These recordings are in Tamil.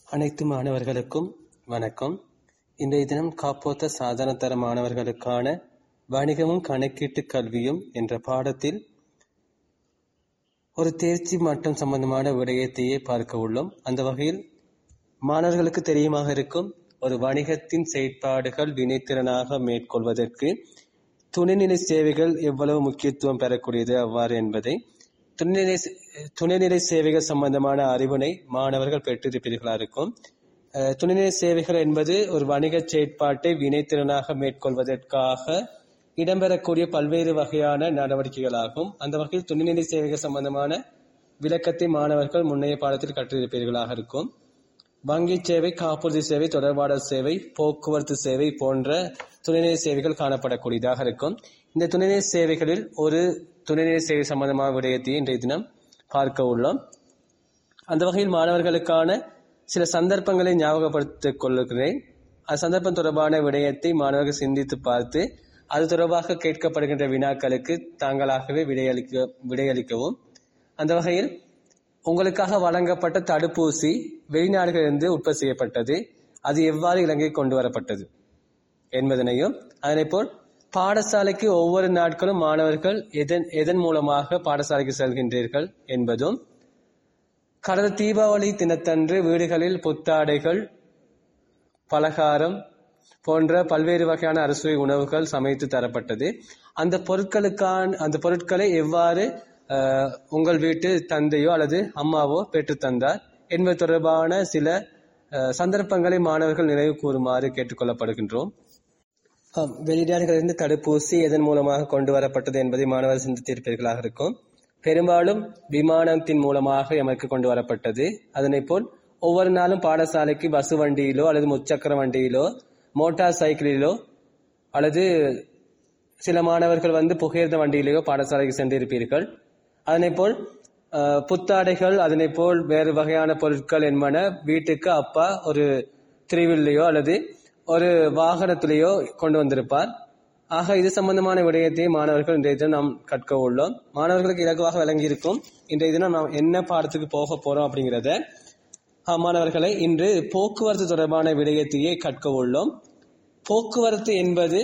அனைத்து மாணவர்களுக்கும் வணக்கம் இன்றைய தினம் காப்போத்த சாதாரண தர மாணவர்களுக்கான வணிகமும் கணக்கீட்டு கல்வியும் என்ற பாடத்தில் ஒரு தேர்ச்சி மட்டம் சம்பந்தமான விடயத்தையே பார்க்க உள்ளோம் அந்த வகையில் மாணவர்களுக்கு தெரியுமாக இருக்கும் ஒரு வணிகத்தின் செயற்பாடுகள் வினைத்திறனாக மேற்கொள்வதற்கு துணைநிலை சேவைகள் எவ்வளவு முக்கியத்துவம் பெறக்கூடியது அவ்வாறு என்பதை துணைநிலை துணைநிலை சேவைகள் சம்பந்தமான அறிவினை மாணவர்கள் பெற்றிருப்பீர்களா இருக்கும் அஹ், துணைநிலை சேவைகள் என்பது ஒரு வணிக செயற்பாட்டை வினைத்திறனாக மேற்கொள்வதற்காக இடம்பெறக்கூடிய பல்வேறு வகையான நடவடிக்கைகளாகும் அந்த வகையில் துணைநிலை சேவைகள் சம்பந்தமான விளக்கத்தை மாணவர்கள் முன்னைய பாடத்தில் கற்றிருப்பீர்களாக இருக்கும் வங்கி சேவை காப்புறுதி சேவை தொடர்பாடல் சேவை போக்குவரத்து சேவை போன்ற துணைநிலை சேவைகள் காணப்படக்கூடியதாக இருக்கும் இந்த துணைநிலை சேவைகளில் ஒரு துணைநிலை சேவை சம்பந்தமான விடயத்தை இன்றைய தினம் பார்க்க உள்ளோம் அந்த வகையில் மாணவர்களுக்கான சில சந்தர்ப்பங்களை ஞாபகப்படுத்திக் கொள்கிறேன் அந்த சந்தர்ப்பம் தொடர்பான விடயத்தை மாணவர்கள் சிந்தித்து பார்த்து அது தொடர்பாக கேட்கப்படுகின்ற வினாக்களுக்கு தாங்களாகவே விடையளிக்க விடையளிக்கவும் அந்த வகையில் உங்களுக்காக வழங்கப்பட்ட தடுப்பூசி வெளிநாடுகளிலிருந்து உற்பத்தி செய்யப்பட்டது அது எவ்வாறு இலங்கை கொண்டு வரப்பட்டது என்பதனையும் அதனைப்போல் பாடசாலைக்கு ஒவ்வொரு நாட்களும் மாணவர்கள் எதன் எதன் மூலமாக பாடசாலைக்கு செல்கின்றீர்கள் என்பதும் கடந்த தீபாவளி தினத்தன்று வீடுகளில் புத்தாடைகள் பலகாரம் போன்ற பல்வேறு வகையான அறுசுவை உணவுகள் சமைத்து தரப்பட்டது அந்த பொருட்களுக்கான அந்த பொருட்களை எவ்வாறு அஹ், உங்கள் வீட்டு தந்தையோ அல்லது அம்மாவோ பெற்று தந்தார் என்பது தொடர்பான சில அஹ், சந்தர்ப்பங்களை மாணவர்கள் நினைவு கூறுமாறு கேட்டுக்கொள்ளப்படுகின்றோம் ஆம், வெளிநாடுகளிலிருந்து தடுப்பூசி எதன் மூலமாக கொண்டு வரப்பட்டது என்பதை மாணவர்கள் சிந்தித்திருப்பீர்களாக இருக்கும் பெரும்பாலும் விமானத்தின் மூலமாக எமக்கு கொண்டு வரப்பட்டது அதனை போல் ஒவ்வொரு நாளும் பாடசாலைக்கு பஸ் வண்டியிலோ அல்லது முச்சக்கர வண்டியிலோ மோட்டார் சைக்கிளிலோ அல்லது சில மாணவர்கள் வந்து புகையிரத வண்டியிலேயோ பாடசாலைக்கு சென்றிருப்பீர்கள் அதனை போல் அஹ், புத்தாடைகள் அதனை போல் வேறு வகையான பொருட்கள் என்பன வீட்டுக்கு அப்பா ஒரு திருவில்லையோ அல்லது ஒரு வாகனத்திலேயோ கொண்டு வந்திருப்பார் ஆக இது சம்பந்தமான விடயத்தை மாணவர்கள் இன்றைய தினம் நாம் கற்க உள்ளோம் மாணவர்களுக்கு இலகுவாக விளங்கி இருக்கும் இன்றைய தினம் நாம் என்ன பாடத்துக்கு போக போறோம் அப்படிங்கிறத ஆ, மாணவர்களை இன்று போக்குவரத்து தொடர்பான விடயத்தையே கற்க உள்ளோம் போக்குவரத்து என்பது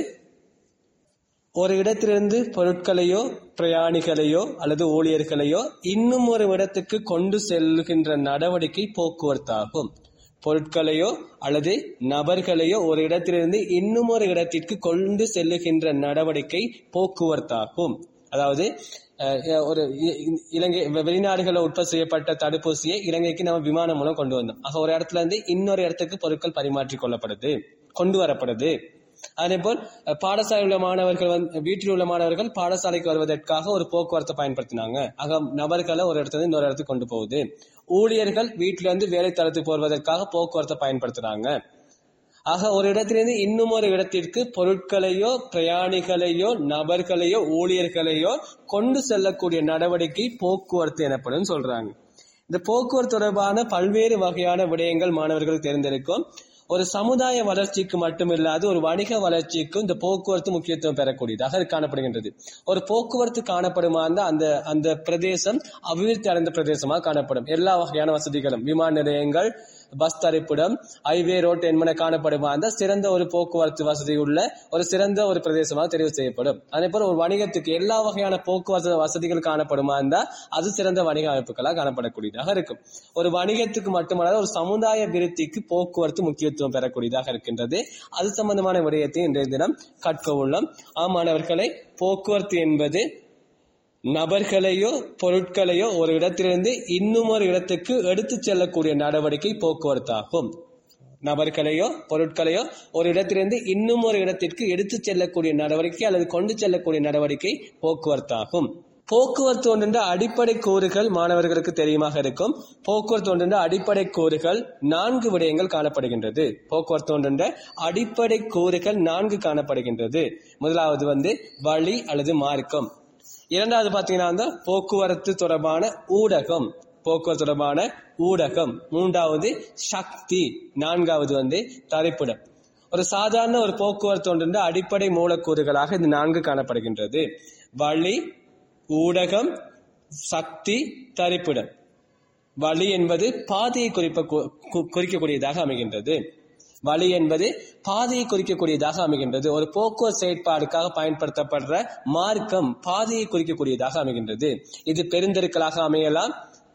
ஒரு இடத்திலிருந்து பொருட்களையோ பிரயாணிகளையோ அல்லது ஊழியர்களையோ இன்னும் ஒரு இடத்துக்கு கொண்டு செல்கின்ற நடவடிக்கை போக்குவரத்து ஆகும் பொருட்களையோ அல்லது நபர்களையோ ஒரு இடத்திலிருந்து இன்னும் ஒரு இடத்திற்கு கொண்டு செல்லுகின்ற நடவடிக்கை போக்குவரத்தாகும் அதாவது அஹ், ஒரு இ- இ- இலங்கை வெ- வெளிநாடுகளில் உற்பத்தி செய்யப்பட்ட தடுப்பூசியை இலங்கைக்கு நம்ம விமானம் மூலம் கொண்டு வந்தோம் ஆக ஒரு இடத்துல இருந்து இன்னொரு இடத்துக்கு பொருட்கள் பரிமாற்றிக் கொள்ளப்படுது கொண்டு வரப்படுது அதே போல் அஹ், பாடசாலையில் உள்ள மாணவர்கள் வந்து வீட்டில் உள்ள மாணவர்கள் பாடசாலைக்கு வருவதற்காக ஒரு போக்குவரத்தை பயன்படுத்தினாங்க ஆக நபர்களை ஒரு இடத்துல இருந்து இன்னொரு இடத்துக்கு கொண்டு போகுது ஊழியர்கள் வீட்டில இருந்து வேலை தளத்துக்கு போவதற்காக போக்குவரத்தை பயன்படுத்துறாங்க ஆக ஒரு இடத்திலிருந்து இன்னும் ஒரு இடத்திற்கு பொருட்களையோ பிரயாணிகளையோ நபர்களையோ ஊழியர்களையோ கொண்டு செல்லக்கூடிய நடவடிக்கை போக்குவரத்து எனப்படும் சொல்றாங்க இந்த போக்குவரத்து தொடர்பான பல்வேறு வகையான விடயங்கள் மாணவர்களுக்கு தெரிந்திருக்கும் ஒரு சமுதாய வளர்ச்சிக்கு மட்டுமில்லாது ஒரு வணிக வளர்ச்சிக்கும் இந்த போக்குவரத்து முக்கியத்துவம் பெறக்கூடியதாக இது காணப்படுகின்றது ஒரு போக்குவரத்து காணப்படுமா இருந்தா அந்த அந்த பிரதேசம் அபிவிருத்தி அடைந்த பிரதேசமாக காணப்படும் எல்லா வகையான வசதிகளும் விமான நிலையங்கள் பஸ் தரிப்பிடம் ஹைவே ரோட் என்பன காணப்படுமா இருந்தால் சிறந்த ஒரு போக்குவரத்து வசதி உள்ள ஒரு சிறந்த ஒரு பிரதேசமாக தெரிவு செய்யப்படும் அதே போல ஒரு வணிகத்துக்கு எல்லா வகையான போக்குவரத்து வசதிகள் காணப்படுமா இருந்தால் அது சிறந்த வணிக அமைப்புகளாக காணப்படக்கூடியதாக இருக்கும் ஒரு வணிகத்துக்கு மட்டுமல்லாது ஒரு சமுதாய விருத்திக்கு போக்குவரத்து முக்கியத்துவம் பெறக்கூடியதாக இருக்கின்றது அது சம்பந்தமான விடயத்தை இன்றைய தினம் கற்க உள்ளோம் ஆமாணவர்களை போக்குவரத்து என்பது நபர்களையோ பொருட்களையோ ஒரு இடத்திலிருந்து இன்னும் ஒரு இடத்துக்கு எடுத்துச் செல்லக்கூடிய நடவடிக்கை போக்குவரத்தாகும் நபர்களையோ பொருட்களையோ ஒரு இடத்திலிருந்து இன்னும் ஒரு இடத்திற்கு எடுத்துச் செல்லக்கூடிய நடவடிக்கை அல்லது கொண்டு செல்லக்கூடிய நடவடிக்கை போக்குவரத்தாகும் போக்குவரத்து ஒன்றின் அடிப்படை கூறுகள் மாணவர்களுக்கு தெரியுமாக இருக்கும் போக்குவரத்து ஒன்றின் அடிப்படை கூறுகள் நான்கு விடயங்கள் காணப்படுகின்றது போக்குவரத்து ஒன்றின் அடிப்படை கூறுகள் நான்கு காணப்படுகின்றது முதலாவது வந்து வழி அல்லது மார்க்கம் இரண்டாவது பாத்தீங்கன்னா வந்து போக்குவரத்து தொடர்பான ஊடகம் போக்குவரத்து தொடர்பான ஊடகம் மூன்றாவது சக்தி நான்காவது வந்து தரிப்பிடம் ஒரு சாதாரண ஒரு போக்குவரத்து ஒன்றின் அடிப்படை மூலக்கூறுகளாக இது நான்கு காணப்படுகின்றது வழி ஊடகம் சக்தி தரிப்பிடம் வழி என்பது பாதையை குறிப்ப கு- கு- குறிக்கக்கூடியதாக அமைகின்றது வழி என்பது பாதையை குறிக்கக்கூடியதாக அமைகின்றது ஒரு போக்குவரத்து செயற்பாடுக்காக பயன்படுத்தப்படுற மார்க்கம் பாதையை குறிக்கக்கூடியதாக அமைகின்றது இது பெருந்தெருக்களாக அமையலாம்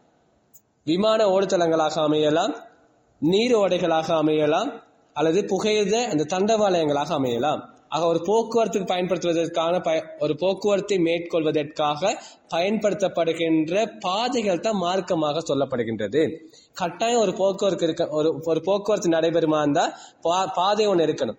விமான ஓடுதளங்களாக அமையலாம் நீர் ஓடைகளாக அமையலாம் அல்லது புகையிரத அந்த தண்டவாளயங்களாக அமையலாம் ஆக ஒரு போக்குவரத்துக்கு பயன்படுத்துவதற்கான பய- ஒரு போக்குவரத்தை மேற்கொள்வதற்காக பயன்படுத்தப்படுகின்ற பாதைகள் தான் மார்க்கமாக சொல்லப்படுகின்றது கட்டாயம் ஒரு போக்குவரத்து இருக்க ஒரு ஒரு போக்குவரத்து நடைபெறுமா இருந்தா பா- பாதை ஒன்று இருக்கணும்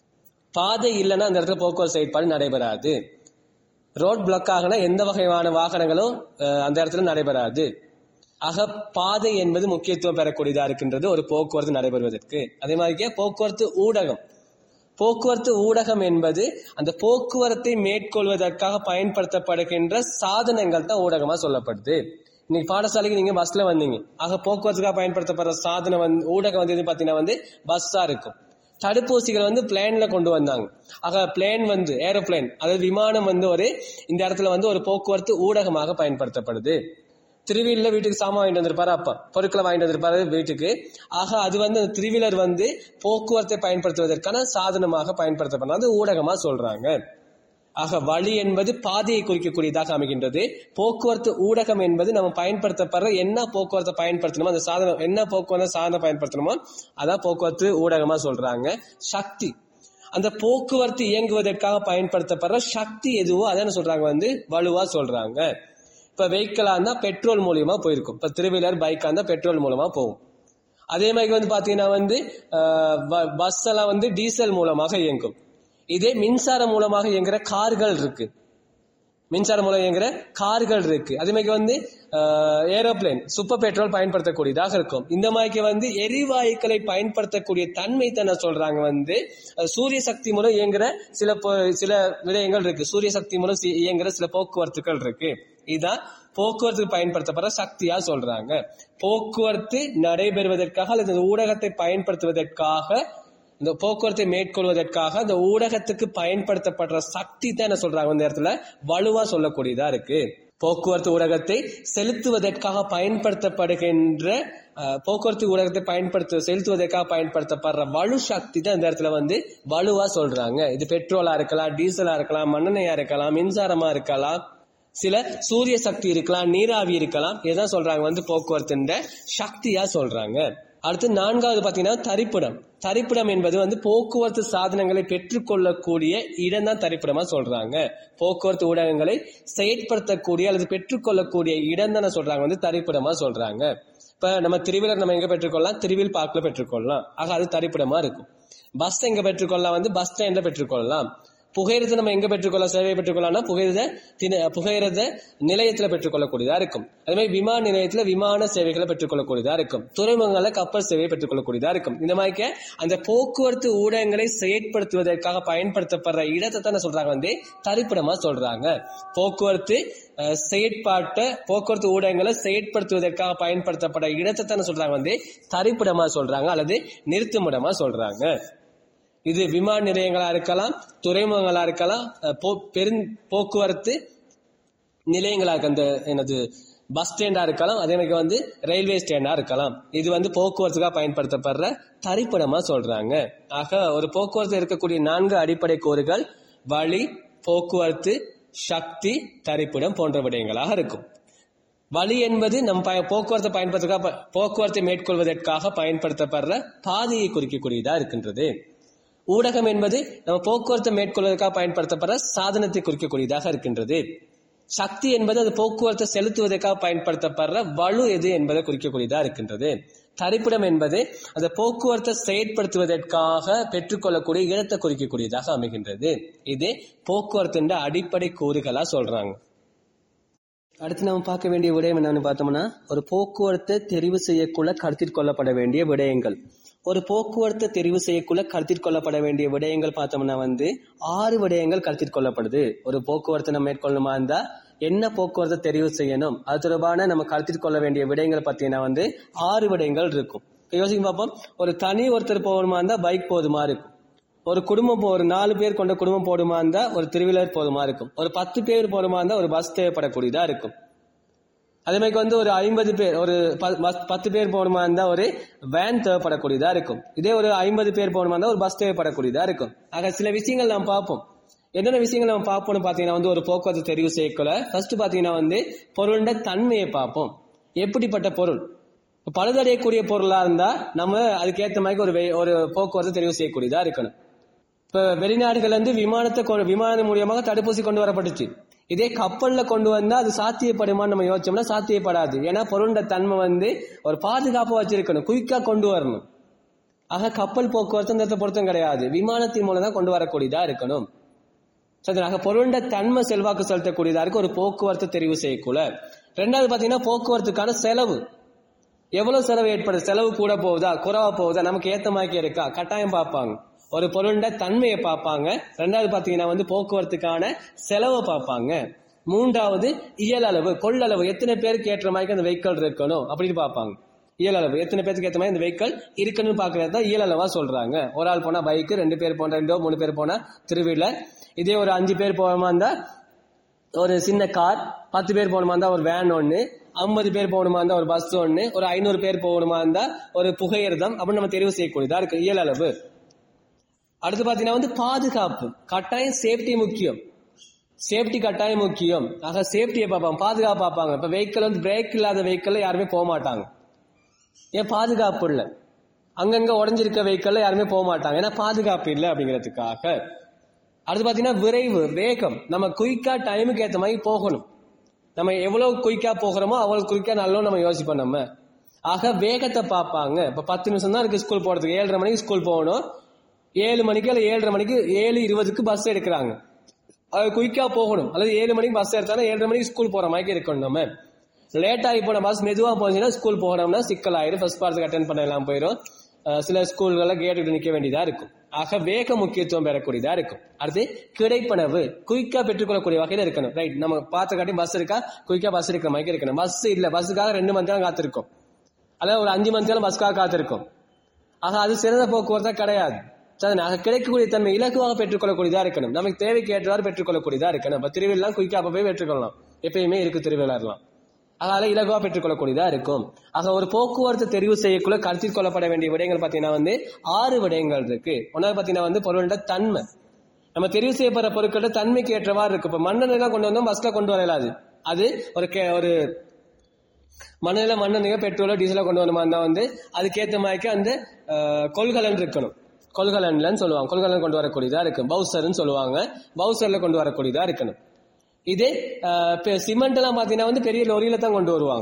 பாதை இல்லைன்னா அந்த இடத்துல போக்குவரத்து செயற்பாடு நடைபெறாது ரோட் பிளாக் ஆகினா எந்த வகையான வாகனங்களும் அஹ், அந்த இடத்துல நடைபெறாது ஆக பாதை என்பது முக்கியத்துவம் பெறக்கூடியதா இருக்கின்றது ஒரு போக்குவரத்து நடைபெறுவதற்கு அதே மாதிரியே போக்குவரத்து ஊடகம் போக்குவரத்து ஊடகம் என்பது அந்த போக்குவரத்தை மேற்கொள்வதற்காக பயன்படுத்தப்படுகின்ற சாதனங்கள் தான் ஊடகமா சொல்லப்படுது இன்னைக்கு பாடசாலைக்கு நீங்க பஸ்ல வந்தீங்க ஆக போக்குவரத்துக்காக பயன்படுத்தப்படுற சாதனம் வந்து ஊடகம் வந்து எது பாத்தீங்கன்னா வந்து பஸ்ஸா இருக்கும் தடுப்பூசிகள் வந்து பிளேன்ல கொண்டு வந்தாங்க ஆக பிளேன் வந்து ஏரோப்ளேன் அதாவது விமானம் வந்து ஒரு இந்த இடத்துல வந்து ஒரு போக்குவரத்து ஊடகமாக பயன்படுத்தப்படுது திருவிழில வீட்டுக்கு சாமான் வாங்கிட்டு வந்திருப்பாரு அப்பா பொருட்களை வாங்கிட்டு வந்திருப்பாரு வீட்டுக்கு ஆக அது வந்து அந்த திருவிழர் வந்து போக்குவரத்தை பயன்படுத்துவதற்கான சாதனமாக பயன்படுத்தப்படும் அது ஊடகமா சொல்றாங்க ஆக வழி என்பது பாதையை குறிக்கக்கூடியதாக அமைகின்றது போக்குவரத்து ஊடகம் என்பது நம்ம பயன்படுத்தப்படுற என்ன போக்குவரத்தை பயன்படுத்தணுமோ அந்த சாதனம் என்ன போக்குவரத்து சாதனம் பயன்படுத்தணுமோ அதான் போக்குவரத்து ஊடகமா சொல்றாங்க சக்தி அந்த போக்குவரத்து இயங்குவதற்காக பயன்படுத்தப்படுற சக்தி எதுவோ அதான் சொல்றாங்க வந்து வலுவா சொல்றாங்க இப்ப வெஹிக்கிளா இருந்தா பெட்ரோல் மூலியமா போயிருக்கும் இப்ப திருவிழர் பைக்கா இருந்தா பெட்ரோல் மூலமா போகும் அதே மாதிரி வந்து பாத்தீங்கன்னா வந்து பஸ் எல்லாம் வந்து டீசல் மூலமாக இயங்கும் இதே மின்சாரம் மூலமாக இயங்குற கார்கள் இருக்கு மின்சாரம் மூலம் இயங்குற கார்கள் இருக்கு அதே மாதிரி வந்து ஏரோப்ளேன் சூப்பர் பெட்ரோல் பயன்படுத்தக்கூடியதாக இருக்கும் இந்த மாதிரி வந்து எரிவாயுக்களை பயன்படுத்தக்கூடிய தன்மை தானே சொல்றாங்க வந்து அஹ், சூரிய சக்தி மூலம் இயங்குற சில பொ- சில விடயங்கள் இருக்கு சூரிய சக்தி மூலம் சி- இயங்குற சில போக்குவரத்துகள் இருக்கு இதுதான் போக்குவரத்துக்கு பயன்படுத்தப்படுற சக்தியா சொல்றாங்க போக்குவரத்து நடைபெறுவதற்காக அல்லது இந்த ஊடகத்தை பயன்படுத்துவதற்காக இந்த போக்குவரத்தை மேற்கொள்வதற்காக இந்த ஊடகத்துக்கு பயன்படுத்தப்படுற சக்தி தான் என்ன சொல்றாங்க இந்த இடத்துல வலுவா சொல்லக்கூடியதா இருக்கு போக்குவரத்து ஊடகத்தை செலுத்துவதற்காக பயன்படுத்தப்படுகின்ற அஹ், போக்குவரத்து ஊடகத்தை பயன்படுத்த செலுத்துவதற்காக பயன்படுத்தப்படுற வலு சக்தி தான் இந்த இடத்துல வந்து வலுவா சொல்றாங்க இது பெட்ரோலா இருக்கலாம் டீசலா இருக்கலாம் மண்ணெண்ணெயா இருக்கலாம் மின்சாரமா இருக்கலாம் சில சூரிய சக்தி இருக்கலாம் நீராவி இருக்கலாம் இதான் சொல்றாங்க வந்து போக்குவரத்து சக்தியா சொல்றாங்க அடுத்து நான்காவது பாத்தீங்கன்னா தரிப்பிடம் தரிப்பிடம் என்பது வந்து போக்குவரத்து சாதனங்களை பெற்றுக்கொள்ளக்கூடிய இடம் தான் தரிப்பிடமா சொல்றாங்க போக்குவரத்து ஊடகங்களை செயற்படுத்தக்கூடிய அல்லது பெற்றுக்கொள்ளக்கூடிய இடம் தானே சொல்றாங்க வந்து தரிப்பிடமா சொல்றாங்க இப்ப நம்ம திருவிழர் நம்ம எங்க பெற்றுக்கொள்ளலாம் திருவில் பார்க்ல பெற்றுக்கொள்ளலாம் ஆக அது தரிப்பிடமா இருக்கும் பஸ் எங்க பெற்றுக்கொள்ளலாம் வந்து பஸ் ஸ்டாண்ட்ல பெற்றுக்கொள்ளலாம் புகையிரத்தை நம்ம எங்க பெற்றுக்கொள்ளலாம் சேவையை பெற்றுக்கொள்ளலாம்னா புகையிரத தின புகையிரத நிலையத்துல பெற்றுக்கொள்ளக்கூடியதா இருக்கும் அதே மாதிரி விமான நிலையத்துல விமான சேவைகளை பெற்றுக்கொள்ளக்கூடியதா இருக்கும் துறைமுகங்கள்ல கப்பல் சேவையை பெற்றுக்கொள்ளக்கூடியதா இருக்கும் இந்த மாதிரி அந்த போக்குவரத்து ஊடகங்களை செயற்படுத்துவதற்காக பயன்படுத்தப்படுற இடத்தை தானே சொல்றாங்க வந்து தரிப்பிடமா சொல்றாங்க போக்குவரத்து அஹ், செயற்பாட்டை போக்குவரத்து ஊடகங்களை செயற்படுத்துவதற்காக பயன்படுத்தப்பட இடத்தை தானே சொல்றாங்க வந்து தரிப்பிடமா சொல்றாங்க அல்லது நிறுத்துமிடமா சொல்றாங்க இது விமான நிலையங்களா இருக்கலாம் துறைமுகங்களா இருக்கலாம் அஹ், போ- பெருந் போக்குவரத்து நிலையங்களா இருக்கு அந்த என்னது பஸ் ஸ்டாண்டா இருக்கலாம் அதே மாதிரி வந்து ரயில்வே ஸ்டாண்டா இருக்கலாம் இது வந்து போக்குவரத்துக்காக பயன்படுத்தப்படுற தரிப்பிடமா சொல்றாங்க ஆக ஒரு போக்குவரத்து இருக்கக்கூடிய நான்கு அடிப்படை கூறுகள் வழி போக்குவரத்து சக்தி தரிப்பிடம் போன்ற விடயங்களாக இருக்கும் வழி என்பது நம் பய- போக்குவரத்தை பயன்படுத்த போக்குவரத்தை மேற்கொள்வதற்காக பயன்படுத்தப்படுற பாதையை குறிக்கக்கூடியதா இருக்கின்றது ஊடகம் என்பது நம்ம போக்குவரத்தை மேற்கொள்வதற்காக பயன்படுத்தப்படுற சாதனத்தை குறிக்கக்கூடியதாக இருக்கின்றது சக்தி என்பது அது போக்குவரத்தை செலுத்துவதற்காக பயன்படுத்தப்படுற வலு எது என்பதை குறிக்கக்கூடியதா இருக்கின்றது தரிப்பிடம் என்பது அந்த போக்குவரத்தை செயற்படுத்துவதற்காக பெற்றுக்கொள்ளக்கூடிய இடத்தை குறிக்கக்கூடியதாக அமைகின்றது இது போக்குவரத்தின் அடிப்படை கூறுகளா சொல்றாங்க அடுத்து நம்ம பார்க்க வேண்டிய விடயம் என்னன்னு பார்த்தோம்னா ஒரு போக்குவரத்தை தெரிவு செய்யக்குள்ள கருத்தில் கொள்ளப்பட வேண்டிய விடயங்கள் ஒரு போக்குவரத்தை தெரிவு செய்யக்குள்ள கருத்தில் கொள்ளப்பட வேண்டிய விடயங்கள் பார்த்தோம்னா வந்து ஆறு விடயங்கள் கருத்தில் கொள்ளப்படுது ஒரு போக்குவரத்தை நம்ம மேற்கொள்ளணுமா இருந்தா என்ன போக்குவரத்தை தெரிவு செய்யணும் அது தொடர்பான நம்ம கருத்தில் கொள்ள வேண்டிய விடயங்கள் பார்த்தீங்கன்னா வந்து ஆறு விடயங்கள் இருக்கும் இப்ப யோசிக்க பார்ப்போம் ஒரு தனி ஒருத்தர் போகணுமா இருந்தா பைக் போதுமா இருக்கும் ஒரு குடும்பம் போ- ஒரு நாலு பேர் கொண்ட குடும்பம் போடுமா இருந்தா ஒரு திருவிழர் போதுமா இருக்கும் ஒரு பத்து பேர் போடுமா இருந்தா ஒரு பஸ் தேவைப்படக்கூடியதா இருக்கும் அதே மாதிரி வந்து ஒரு ஐம்பது பேர் ஒரு ப- பஸ்- பத்து பேர் போகணுமா இருந்தா ஒரு வேன் தேவைப்படக்கூடியதா இருக்கும் இதே ஒரு ஐம்பது பேர் போகணுமா இருந்தா ஒரு பஸ் தேவைப்படக்கூடியதா இருக்கும் ஆக சில விஷயங்கள் நாம் பார்ப்போம் என்னென்ன விஷயங்கள் நம்ம பார்ப்போம்னு பாத்தீங்கன்னா வந்து ஒரு போக்குவரத்து தெரிவு செய்யக்குள்ள ஃபர்ஸ்ட் பாத்தீங்கன்னா வந்து பொருளோட தன்மையை பார்ப்போம் எப்படிப்பட்ட பொருள் இப்ப பழுதடையக்கூடிய பொருளா இருந்தா நம்ம அதுக்கேத்த மாதிரி ஒரு வே- ஒரு போக்குவரத்து தெரிவு செய்யக்கூடியதா இருக்கணும் இப்ப வெளிநாடுகள்ல இருந்து விமானத்தை கொ- விமானம் மூலியமாக தடுப்பூசி கொண்டு வரப்பட்டுச்சு இதே கப்பல்ல கொண்டு வந்தா அது சாத்தியப்படுமான்னு நம்ம யோசிச்சோம்னா சாத்தியப்படாது ஏன்னா பொருளோட தன்மை வந்து ஒரு பாதுகாப்பா வச்சிருக்கணும் குயிக்கா கொண்டு வரணும் ஆக கப்பல் போக்குவரத்து இந்த இடத்துல பொருத்தம் கிடையாது விமானத்தின் மூலம் தான் கொண்டு வரக்கூடியதா இருக்கணும் சரி ஆக பொருளோட தன்மை செல்வாக்கு செலுத்தக்கூடியதா இருக்கு ஒரு போக்குவரத்து தெரிவு செய்யக்குள்ள ரெண்டாவது பாத்தீங்கன்னா போக்குவரத்துக்கான செலவு எவ்வளவு செலவு ஏற்படுது செலவு கூட போகுதா குறைவா போகுதா நமக்கு ஏத்த மாதிரி இருக்கா கட்டாயம் பார்ப்பாங்க ஒரு பொருளோட தன்மையை பார்ப்பாங்க ரெண்டாவது பாத்தீங்கன்னா வந்து போக்குவரத்துக்கான செலவை பார்ப்பாங்க மூன்றாவது இயலளவு கொள்ளளவு எத்தனை பேருக்கு ஏற்ற மாதிரி அந்த வெஹிக்கிள் இருக்கணும் அப்படின்னு பார்ப்பாங்க இயலளவு எத்தனை பேருக்கு ஏற்ற மாதிரி இந்த வெஹிக்கிள் இருக்கணும்னு பாக்குறது தான் இயலளவா சொல்றாங்க ஒரு ஆள் போனா பைக் ரெண்டு பேர் போனா ரெண்டோ மூணு பேர் போனா திருவீலர் இதே ஒரு அஞ்சு பேர் போகாம இருந்தா ஒரு சின்ன கார் பத்து பேர் போகணுமா இருந்தா ஒரு வேன் ஒண்ணு ஐம்பது பேர் போகணுமா இருந்தா ஒரு பஸ் ஒண்ணு ஒரு ஐநூறு பேர் போகணுமா இருந்தா ஒரு புகையிரதம் அப்படின்னு நம்ம தெரிவு செய்யக்கூடியதா இருக்கு இயலளவு அடுத்து பாத்தீங்கன்னா வந்து பாதுகாப்பு கட்டாயம் சேஃப்டி முக்கியம் சேஃப்டி கட்டாயம் முக்கியம் ஆக சேஃப்டியை பார்ப்பாங்க பாதுகாப்பு பார்ப்பாங்க இப்ப வெஹிக்கிள் வந்து பிரேக் இல்லாத வெஹிக்கிள் யாருமே போக மாட்டாங்க ஏன் பாதுகாப்பு இல்ல அங்கங்க உடஞ்சிருக்க வெஹிக்கிள் யாருமே போக மாட்டாங்க ஏன்னா பாதுகாப்பு இல்லை அப்படிங்கிறதுக்காக அடுத்து பாத்தீங்கன்னா விரைவு வேகம் நம்ம குயிக்கா டைமுக்கு ஏத்த மாதிரி போகணும் நம்ம எவ்வளவு குயிக்கா போகிறோமோ அவ்வளவு குயிக்கா நல்லோம் நம்ம யோசிப்போம் நம்ம ஆக வேகத்தை பார்ப்பாங்க இப்ப பத்து நிமிஷம் தான் இருக்கு ஸ்கூல் போறதுக்கு ஏழரை மணிக்கு ஸ்கூல் போகணும் ஏழு மணிக்கு இல்ல ஏழரை மணிக்கு ஏழு இருபதுக்கு பஸ் எடுக்கிறாங்க அது குயிக்கா போகணும் அல்லது ஏழு மணிக்கு பஸ் எடுத்தாலும் ஏழரை மணிக்கு ஸ்கூல் போற மாதிரி இருக்கணும் நம்ம லேட் ஆகி போன பஸ் மெதுவா போச்சுன்னா ஸ்கூல் போகணும்னா சிக்கல் ஆயிரும் ஃபர்ஸ்ட் பார்த்துக்கு அட்டன் பண்ண எல்லாம் போயிடும் அஹ் சில ஸ்கூல்கள்ல கேட்டு நிக்க வேண்டியதா இருக்கும் ஆக வேக முக்கியத்துவம் பெறக்கூடியதா இருக்கும் அடுத்து கிடைப்பனவு குயிக்கா பெற்றுக்கொள்ளக்கூடிய வகையில இருக்கணும் ரைட் நம்ம பார்த்த காட்டி பஸ் இருக்கா குயிக்கா பஸ் இருக்கிற மாதிரி இருக்கணும் பஸ் இல்ல பஸ்ஸுக்காக ரெண்டு மணி நேரம் காத்திருக்கும் அதாவது ஒரு அஞ்சு மணி நேரம் பஸ்க்காக காத்திருக்கும் ஆக அது சிறந்த போக்குவரத்தா கிடையாது சரி, நாங்க கிடைக்கக்கூடிய தன்மை இலகுவாக பெற்றுக்கொள்ளக்கூடியதா இருக்கணும் நமக்கு தேவைக்கு ஏற்றவாறு பெற்றுக்கொள்ளக்கூடியதா இருக்கணும் இப்ப திருவிழா குயிக்கா அப்ப போய் பெற்றுக்கொள்ளலாம் எப்பயுமே இருக்கு திருவிழாலாம் அதனால இலகுவா பெற்றுக்கொள்ளக்கூடியதா இருக்கும் ஆக ஒரு போக்குவரத்து தெரிவு செய்யக்குள்ள கருத்தில் கொள்ளப்பட வேண்டிய விடயங்கள் பாத்தீங்கன்னா வந்து ஆறு விடயங்கள் இருக்கு ஒன்னாவது பாத்தீங்கன்னா வந்து பொருளோட தன்மை நம்ம தெரிவு செய்யப்படுற பொருட்களோட தன்மைக்கு ஏற்றவாறு இருக்கு இப்ப மண்ணெண்ணெய் கொண்டு வந்தோம் பஸ்ல கொண்டு வர இயலாது அது ஒரு கே- ஒரு மண்ணில மண்ணெண்ணெயோ பெட்ரோலோ டீசலோ கொண்டு வரணுமா இருந்தா வந்து அதுக்கேத்த மாதிரி அந்த அஹ், கொள்கலன் இருக்கணும் கொள்கலன்லன்னு சொல்லுவாங்க கொள்கலன் கொண்டு வரக்கூடியதா இருக்கு பவுசர்னு சொல்லுவாங்க பவுசர்ல கொண்டு வரக்கூடியதா இருக்கணும் இதே சிமெண்ட் எல்லாம் பாத்தீங்கன்னா வந்து பெரிய லொரியில தான் கொண்டு வருவாங்க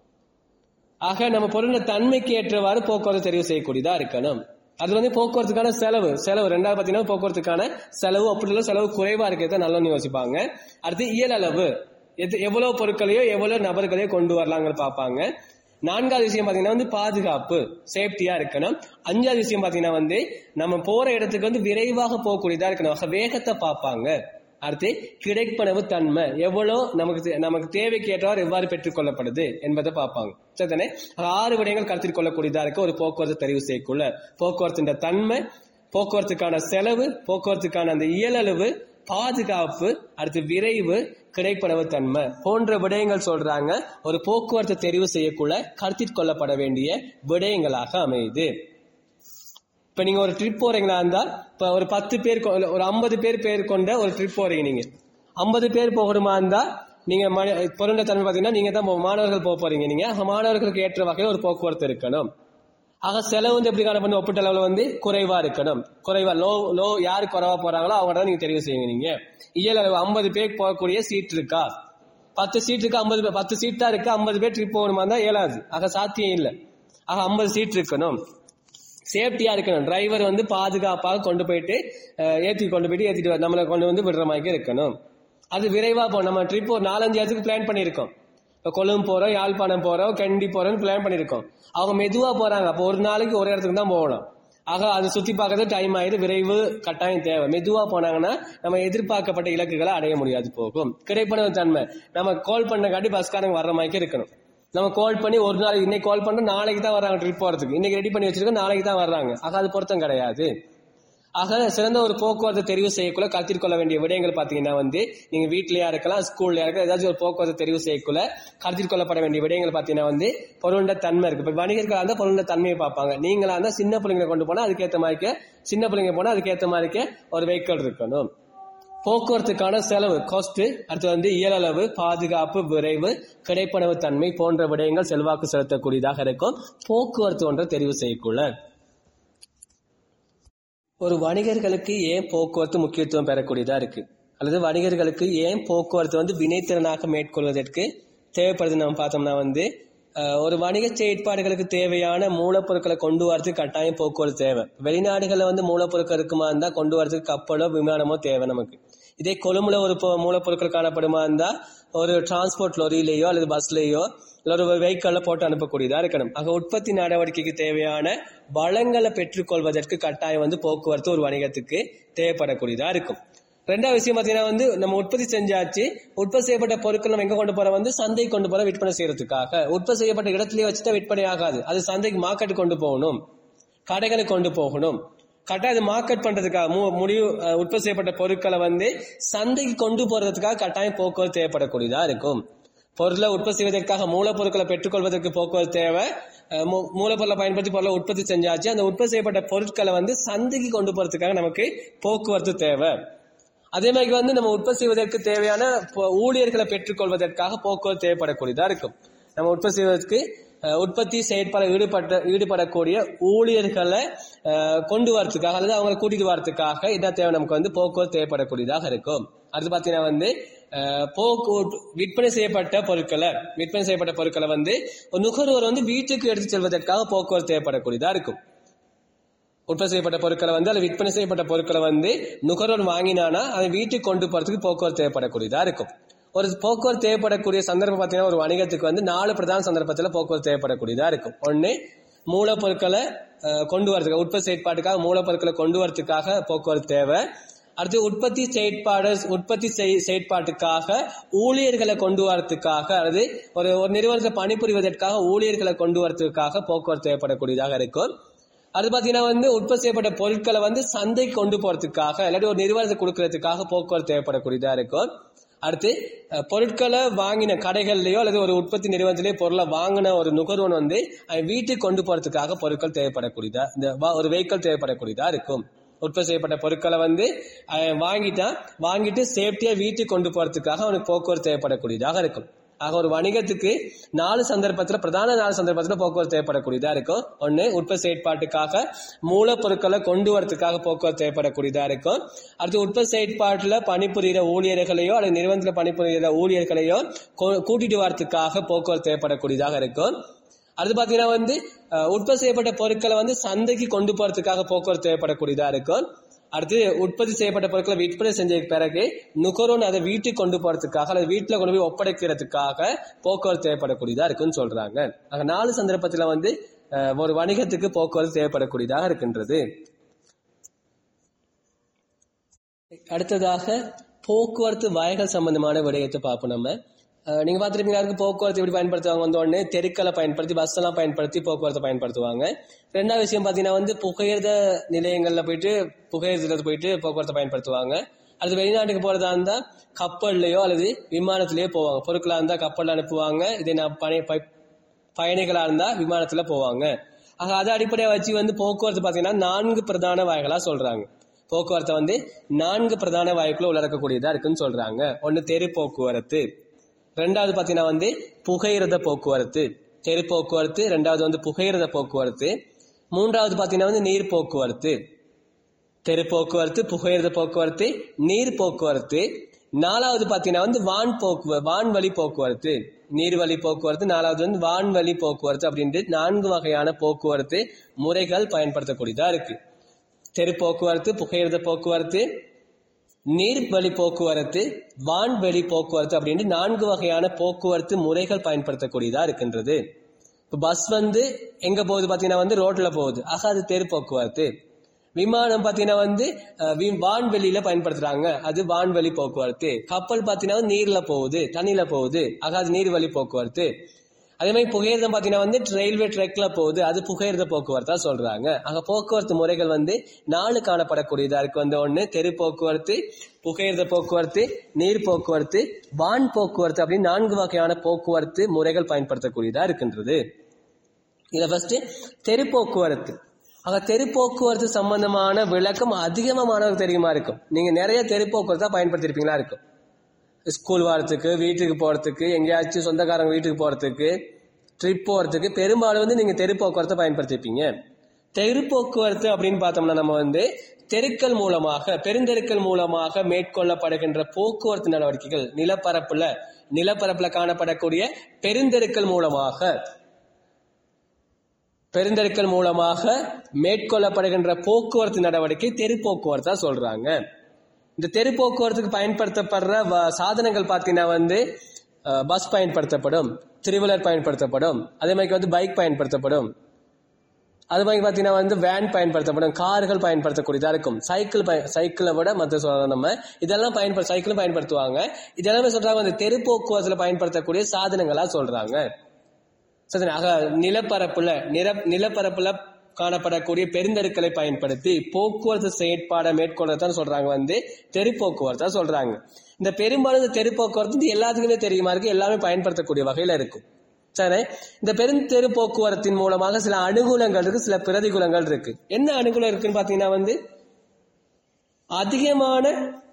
ஆக நம்ம பொருளோட தன்மைக்கு ஏற்றவாறு போக்குவரத்து தெரிவு செய்யக்கூடியதா இருக்கணும் அது வந்து போக்குவரத்துக்கான செலவு செலவு ரெண்டாவது பாத்தீங்கன்னா போக்குவரத்துக்கான செலவு அப்படி இல்ல செலவு குறைவா இருக்கிறத நல்லன்னு யோசிப்பாங்க அடுத்து இயல் அளவு எது எவ்வளவு பொருட்களையோ எவ்வளவு நபர்களையோ கொண்டு வரலாங்கிற பார்ப்பாங்க நான்காவது விஷயம் பாத்தீங்கன்னா வந்து பாதுகாப்பு சேஃப்டியா இருக்கணும் அஞ்சாவது விஷயம் பாத்தீங்கன்னா வந்து நம்ம போற இடத்துக்கு வந்து விரைவாக போகக்கூடியதா இருக்கணும் ஆக வேகத்தை பார்ப்பாங்க அடுத்து கிடைப்பனவு தன்மை எவ்வளவு நமக்கு தே- நமக்கு தேவைக்கு ஏற்றவாறு எவ்வாறு பெற்றுக் கொள்ளப்படுது என்பதை பார்ப்பாங்க சரிதானே ஆக ஆறு விடயங்கள் கருத்தில் கொள்ளக்கூடியதா இருக்கு ஒரு போக்குவரத்து தெரிவு செய்யக்குள்ள போக்குவரத்தின் தன்மை போக்குவரத்துக்கான செலவு போக்குவரத்துக்கான அந்த இயலளவு பாதுகாப்பு அடுத்து விரைவு கிடைப்பனவு தன்மை போன்ற விடயங்கள் சொல்றாங்க ஒரு போக்குவரத்து தெரிவு செய்யக்குள்ள கருத்தில் கொள்ளப்பட வேண்டிய விடயங்களாக அமையுது இப்ப நீங்க ஒரு ட்ரிப் போறீங்களா இருந்தா இப்ப ஒரு பத்து பேர் கொ- ஒரு ஐம்பது பேர் பேர் கொண்ட ஒரு ட்ரிப் போறீங்க நீங்க ஐம்பது பேர் போகணுமா இருந்தா நீங்க ம- பொருண்ட தன்மை பாத்தீங்கன்னா நீங்க தான் போ- மாணவர்கள் போக போறீங்க நீங்க ஆக மாணவர்களுக்கு ஏற்ற வகையில் ஒரு போக்குவரத்து இருக்கணும் ஆக செலவு வந்து எப்படி காணப்படும் ஒப்பிட்ட அளவுல வந்து குறைவா இருக்கணும் குறைவா லோ லோ யாரு குறைவா போறாங்களோ அவங்க தான் நீங்க தெரிவு செய்வீங்க நீங்க இயல் அளவு ஐம்பது பேர் போகக்கூடிய சீட் இருக்கா பத்து சீட் இருக்கு ஐம்பது பேர் பத்து சீட் தான் இருக்கு ஐம்பது பேர் ட்ரிப் போகணுமா இருந்தா இயலாது ஆக சாத்தியம் இல்லை ஆக ஐம்பது சீட் இருக்கணும் சேஃப்டியா இருக்கணும் டிரைவர் வந்து பாதுகாப்பாக கொண்டு போயிட்டு அஹ், ஏத்தி கொண்டு போயிட்டு ஏத்திட்டு வர- நம்மளை கொண்டு வந்து விடுற மாதிரி இருக்கணும் அது விரைவா போ நம்ம ட்ரிப் ஒரு நாலஞ்சு இடத்துக்கு பிளான் பண்ணியிருக்கோம் இப்ப கொழும்பு போறோம் யாழ்ப்பாணம் போறோம் கண்டி போறோம்னு பிளான் பண்ணியிருக்கோம் அவங்க மெதுவா போறாங்க அப்போ ஒரு நாளைக்கு ஒரு இடத்துக்கு தான் போகணும் ஆக அது சுத்தி பார்க்கறது டைம் ஆயிடு விரைவு கட்டாயம் தேவை மெதுவா போனாங்கன்னா நம்ம எதிர்பார்க்கப்பட்ட இலக்குகளை அடைய முடியாது போகும் கிடைப்பனவு தன்மை நம்ம கால் பண்ண காட்டி பஸ்காரங்க வர்ற மாதிரி இருக்கணும் நம்ம கால் பண்ணி ஒரு நாள் இன்னைக்கு கால் பண்ணோம் நாளைக்கு தான் வர்றாங்க ட்ரிப் போறதுக்கு இன்னைக்கு ரெடி பண்ணி வச்சிருக்கோம் நாளைக்கு தான் வர்றாங்க ஆக அது பொருத்தம் கிடையாது ஆக சிறந்த ஒரு போக்குவரத்து தெரிவு செய்யக்குள்ள கருத்தில் கொள்ள வேண்டிய விடயங்கள் பாத்தீங்கன்னா வந்து நீங்க வீட்லயா இருக்கலாம் ஸ்கூல்ல இருக்கலாம் ஏதாச்சும் ஒரு போக்குவரத்து தெரிவு செய்யக்குள்ள கருத்தில் கொள்ளப்பட வேண்டிய விடயங்கள் பாத்தீங்கன்னா வந்து பொருண்ட தன்மை இருக்கு இப்ப வணிகர்களா இருந்தா பொருண்ட தன்மையை பார்ப்பாங்க நீங்களா இருந்தா சின்ன பிள்ளைங்களை கொண்டு போனா அதுக்கேற்ற மாதிரி சின்ன பிள்ளைங்க போனா அதுக்கேற்ற மாதிரி ஒரு வெஹிக்கிள் இருக்கணும் போக்குவரத்துக்கான செலவு காஸ்ட் அடுத்து வந்து இயலளவு பாதுகாப்பு விரைவு கிடைப்பனவு தன்மை போன்ற விடயங்கள் செல்வாக்கு செலுத்தக்கூடியதாக இருக்கும் போக்குவரத்து ஒன்றை தெரிவு செய்யக்குள்ள ஒரு வணிகர்களுக்கு ஏன் போக்குவரத்து முக்கியத்துவம் பெறக்கூடியதா இருக்கு அல்லது வணிகர்களுக்கு ஏன் போக்குவரத்து வந்து வினைத்திறனாக மேற்கொள்வதற்கு தேவைப்படுது நம்ம பார்த்தோம்னா வந்து அஹ், ஒரு வணிக செயற்பாடுகளுக்கு தேவையான மூலப்பொருட்களை கொண்டு வரதுக்கு கட்டாயம் போக்குவரத்து தேவை வெளிநாடுகளில் வந்து மூலப்பொருட்கள் இருக்குமா இருந்தா கொண்டு வரதுக்கு கப்பலோ விமானமோ தேவை நமக்கு இதே கொழும்புல ஒரு பொ- மூலப்பொருட்கள் காணப்படுமா இருந்தா ஒரு டிரான்ஸ்போர்ட் லொரியிலேயோ அல்லது பஸ்லயோ இல்ல ஒரு வெஹிக்கல்ல போட்டு அனுப்பக்கூடியதா இருக்கணும் ஆக உற்பத்தி நடவடிக்கைக்கு தேவையான வளங்களை பெற்றுக்கொள்வதற்கு கட்டாயம் வந்து போக்குவரத்து ஒரு வணிகத்துக்கு தேவைப்படக்கூடியதா இருக்கும் ரெண்டாவது விஷயம் பாத்தீங்கன்னா வந்து நம்ம உற்பத்தி செஞ்சாச்சு உற்பத்தி செய்யப்பட்ட பொருட்கள் நம்ம எங்க கொண்டு போறோம் வந்து சந்தை கொண்டு போற விற்பனை செய்யறதுக்காக உற்பத்தி செய்யப்பட்ட இடத்திலேயே வச்சுட்டா விற்பனை ஆகாது அது சந்தைக்கு மார்க்கெட் கொண்டு போகணும் கடைகளுக்கு கொண்டு போகணும் கட்டாயம் அது மார்க்கெட் பண்றதுக்காக மு- முடிவு அஹ், உற்பத்தி செய்யப்பட்ட பொருட்களை வந்து சந்தைக்கு கொண்டு போறதுக்காக கட்டாயம் போக்குவரத்து தேவைப்படக்கூடியதா இருக்கும் பொருளை உற்பத்தி செய்வதற்காக மூலப்பொருட்களை பெற்றுக்கொள்வதற்கு போக்குவரத்து தேவை அஹ், மூ- மூலப்பொருளை பயன்படுத்தி பொருளை உற்பத்தி செஞ்சாச்சு அந்த உற்பத்தி செய்யப்பட்ட பொருட்களை வந்து சந்தைக்கு கொண்டு போறதுக்காக நமக்கு போக்குவரத்து தேவை அதே மாதிரி வந்து நம்ம உற்பத்தி செய்வதற்கு தேவையான பொ- ஊழியர்களை பெற்றுக்கொள்வதற்காக போக்குவரத்து தேவைப்படக்கூடியதா இருக்கும் நம்ம உற்பத்தி செய்வதற்கு அஹ், உற்பத்தி செயற்பாடு ஈடுபட்ட ஈடுபடக்கூடிய ஊழியர்களை அஹ், கொண்டு வரதுக்காக அல்லது அவங்களை கூட்டிட்டு வரதுக்காக இதான் தேவை நமக்கு வந்து போக்குவரத்து தேவைப்படக்கூடியதாக இருக்கும் அடுத்து பாத்தீங்கன்னா வந்து அஹ், போக்கு விற்பனை செய்யப்பட்ட பொருட்களை விற்பனை செய்யப்பட்ட பொருட்களை வந்து ஒரு நுகர்வோர் வந்து வீட்டுக்கு எடுத்து செல்வதற்காக போக்குவரத்து தேவைப்படக்கூடியதா இருக்கும் உற்பத்தி செய்யப்பட்ட பொருட்களை வந்து அல்லது விற்பனை செய்யப்பட்ட பொருட்களை வந்து நுகர்வோர் வாங்கினானா அதை வீட்டுக்கு கொண்டு போறதுக்கு போக்குவரத்து தேவைப்படக்கூடியதா இருக்கும் ஒரு போக்குவரத்து தேவைப்படக்கூடிய சந்தர்ப்பம் பார்த்தீங்கன்னா ஒரு வணிகத்துக்கு வந்து நாலு பிரதான சந்தர்ப்பத்தில் போக்குவரத்து தேவைப்படக்கூடியதா இருக்கும் ஒன்னு மூலப்பொருட்களை அஹ், கொண்டு வரதுக்கு உற்பத்தி செயற்பாட்டுக்காக மூலப்பொருட்களை கொண்டு வரதுக்காக போக்குவரத்து தேவை அடுத்து உற்பத்தி செயற்பாடு உற்பத்தி செய்- செயற்பாட்டுக்காக ஊழியர்களை கொண்டு வரதுக்காக அல்லது ஒரு ஒரு நிறுவனத்தை பணிபுரிவதற்காக ஊழியர்களை கொண்டு வரதுக்காக போக்குவரத்து தேவைப்படக்கூடியதாக இருக்கும் அது பாத்தீங்கன்னா வந்து உற்பத்தி செய்யப்பட்ட பொருட்களை வந்து சந்தைக்கு கொண்டு போறதுக்காக இல்லாட்டி ஒரு நிறுவனத்துக்கு கொடுக்கறதுக்காக போக்குவரத்து தேவைப்படக்கூடியதா இருக்கும் அடுத்து அஹ், பொருட்களை வாங்கின கடைகள்லயோ அல்லது ஒரு உற்பத்தி நிறுவனத்திலேயோ பொருளை வாங்கின ஒரு நுகர்வோன் வந்து அவன் வீட்டுக்கு கொண்டு போறதுக்காக பொருட்கள் தேவைப்படக்கூடியதா இந்த வா- ஒரு வெஹிக்கிள் தேவைப்படக்கூடியதா இருக்கும் உற்பத்தி செய்யப்பட்ட பொருட்களை வந்து அவன் வாங்கிட்டான் வாங்கிட்டு சேஃப்டியா வீட்டுக்கு கொண்டு போறதுக்காக அவனுக்கு போக்குவரத்து தேவைப்படக்கூடியதாக இருக்கும் ஆக ஒரு வணிகத்துக்கு நாலு சந்தர்ப்பத்துல பிரதான நாலு சந்தர்ப்பத்துல போக்குவரத்து தேவைப்படக்கூடியதா இருக்கும் ஒண்ணு உற்பத்தி செயற்பாட்டுக்காக மூலப்பொருட்களை கொண்டு வரதுக்காக போக்குவரத்து தேவைப்படக்கூடியதா இருக்கும் அடுத்து உற்பத்தி செயற்பாட்டுல பணிபுரிகிற ஊழியர்களையோ அல்லது நிறுவனத்துல பணிபுரிகிற ஊழியர்களையோ கொ- கூட்டிட்டு வரதுக்காக போக்குவரத்து தேவைப்படக்கூடியதாக இருக்கும் அடுத்து பாத்தீங்கன்னா வந்து அஹ், உற்பத்தி செய்யப்பட்ட பொருட்களை வந்து சந்தைக்கு கொண்டு போறதுக்காக போக்குவரத்து தேவைப்படக்கூடியதா இருக்கும் அடுத்து உற்பத்தி செய்யப்பட்ட பொருட்களை விற்பனை செஞ்ச பிறகு நுகர்வோன் அதை வீட்டுக்கு கொண்டு போறதுக்காக அல்லது வீட்டுல கொண்டு போய் ஒப்படைக்கிறதுக்காக போக்குவரத்து தேவைப்படக்கூடியதா இருக்குன்னு சொல்றாங்க ஆக நாலு சந்தர்ப்பத்துல வந்து அஹ், ஒரு வணிகத்துக்கு போக்குவரத்து தேவைப்படக்கூடியதாக இருக்கின்றது அடுத்ததாக போக்குவரத்து வயல்கள் சம்பந்தமான விடயத்தை பார்ப்போம் நம்ம அஹ் நீங்க பார்த்துருப்பீங்க யாருக்கு போக்குவரத்து எப்படி பயன்படுத்துவாங்க வந்த உடனே தெருக்களை பயன்படுத்தி பஸ் எல்லாம் பயன்படுத்தி போக்குவரத்தை பயன்படுத்துவாங்க ரெண்டாவது விஷயம் பாத்தீங்கன்னா வந்து புகையிரத நிலையங்கள்ல போயிட்டு புகையிரதத்துல போயிட்டு போக்குவரத்தை பயன்படுத்துவாங்க அது வெளிநாட்டுக்கு போறதா இருந்தா கப்பல்லையோ அல்லது விமானத்திலேயோ போவாங்க பொருட்களா இருந்தா கப்பல்ல அனுப்புவாங்க இதே நான் பணி- ப- பயணிகளா இருந்தா விமானத்துல போவாங்க ஆக அதை அடிப்படையா வச்சு வந்து போக்குவரத்து பாத்தீங்கன்னா நான்கு பிரதான வாய்களா சொல்றாங்க போக்குவரத்தை வந்து நான்கு பிரதான வாயுக்குள்ள உள்ளடக்கக்கூடியதா இருக்குன்னு சொல்றாங்க ஒன்னு தெரு போக்குவரத்து ரெண்டாவது பாத்தீங்கன்னா வந்து புகையிரத போக்குவரத்து தெரு போக்குவரத்து ரெண்டாவது வந்து புகையிரத போக்குவரத்து மூன்றாவது பாத்தீங்கன்னா வந்து நீர் போக்குவரத்து தெரு போக்குவரத்து புகையிரத போக்குவரத்து நீர் போக்குவரத்து நாலாவது பாத்தீங்கன்னா வந்து வான் போக்குவ வான்வழி போக்குவரத்து நீர்வழி போக்குவரத்து நாலாவது வந்து வான்வழி போக்குவரத்து அப்படின்ட்டு நான்கு வகையான போக்குவரத்து முறைகள் பயன்படுத்தக்கூடியதா இருக்கு தெரு போக்குவரத்து புகையிரத போக்குவரத்து நீர்வழி போக்குவரத்து வான்வெளி போக்குவரத்து அப்படின்ட்டு நான்கு வகையான போக்குவரத்து முறைகள் பயன்படுத்தக்கூடியதா இருக்கின்றது இப்ப பஸ் வந்து எங்க போகுது பாத்தீங்கன்னா வந்து ரோட்ல போகுது ஆக அது தெரு போக்குவரத்து விமானம் பாத்தீங்கன்னா வந்து அஹ், வி- வான்வெளியில பயன்படுத்துறாங்க அது வான்வெளி போக்குவரத்து கப்பல் பாத்தீங்கன்னா வந்து நீர்ல போகுது தண்ணியில போகுது ஆக அது நீர்வழி போக்குவரத்து அதே மாதிரி புகையிரதம் பார்த்தீங்கன்னா வந்து ரயில்வே ட்ரெக்ல போகுது அது புகையிரத போக்குவரத்தா சொல்றாங்க அங்க போக்குவரத்து முறைகள் வந்து நாலு காணப்படக்கூடியதா இருக்கு வந்து ஒண்ணு தெரு போக்குவரத்து புகையிரத போக்குவரத்து நீர் போக்குவரத்து வான் போக்குவரத்து அப்படின்னு நான்கு வகையான போக்குவரத்து முறைகள் பயன்படுத்தக்கூடியதா இருக்கின்றது இதுல ஃபர்ஸ்ட் தெரு போக்குவரத்து ஆக தெரு போக்குவரத்து சம்பந்தமான விளக்கம் அதிகமா மாணவருக்கு தெரியுமா இருக்கும் நீங்க நிறைய தெரு போக்குவரத்தா பயன்படுத்திருப்பீங்களா இருக்கும் ஸ்கூல் வரத்துக்கு வீட்டுக்கு போறதுக்கு எங்கேயாச்சும் சொந்தக்காரங்க வீட்டுக்கு போறதுக்கு ட்ரிப் போறதுக்கு பெரும்பாலும் வந்து நீங்க தெரு போக்குவரத்தை பயன்படுத்திருப்பீங்க தெரு போக்குவரத்து அப்படின்னு பார்த்தோம்னா நம்ம வந்து தெருக்கள் மூலமாக பெருந்தெருக்கள் மூலமாக மேற்கொள்ளப்படுகின்ற போக்குவரத்து நடவடிக்கைகள் நிலப்பரப்புல நிலப்பரப்புல காணப்படக்கூடிய பெருந்தெருக்கள் மூலமாக பெருந்தெருக்கள் மூலமாக மேற்கொள்ளப்படுகின்ற போக்குவரத்து நடவடிக்கை தெரு போக்குவரத்தா சொல்றாங்க இந்த தெரு போக்குவரத்துக்கு பயன்படுத்தப்படுற வ- சாதனங்கள் பார்த்தீங்கன்னா வந்து அஹ், பஸ் பயன்படுத்தப்படும் த்ரீவீலர் பயன்படுத்தப்படும் அதே மாதிரி வந்து பைக் பயன்படுத்தப்படும் அது மாதிரி பார்த்தீங்கன்னா வந்து வேன் பயன்படுத்தப்படும் கார்கள் பயன்படுத்தக்கூடியதா இருக்கும் சைக்கிள் பய சைக்கிளை விட மற்ற சொல்லலாம் நம்ம இதெல்லாம் பயன்படு சைக்கிளும் பயன்படுத்துவாங்க இதெல்லாமே சொல்றாங்க வந்து தெரு போக்குவரத்துல பயன்படுத்தக்கூடிய சாதனங்களா சொல்றாங்க சரி ஆக நிலப்பரப்புல நில நிலப்பரப்புல காணப்படக்கூடிய பெருந்தெருக்களை பயன்படுத்தி போக்குவரத்து செயற்பாடை மேற்கொள்ளத்தான் சொல்றாங்க வந்து தெரு போக்குவரத்தா சொல்றாங்க இந்த பெரும்பாலும் இந்த தெரு போக்குவரத்து வந்து எல்லாத்துக்குமே தெரியுமா இருக்கு எல்லாமே பயன்படுத்தக்கூடிய வகையில இருக்கும் சரி இந்த பெருந்தெரு போக்குவரத்தின் மூலமாக சில அனுகூலங்கள் இருக்கு சில பிரதிகூலங்கள் இருக்கு என்ன அனுகூலம் இருக்குன்னு பாத்தீங்கன்னா வந்து அதிகமான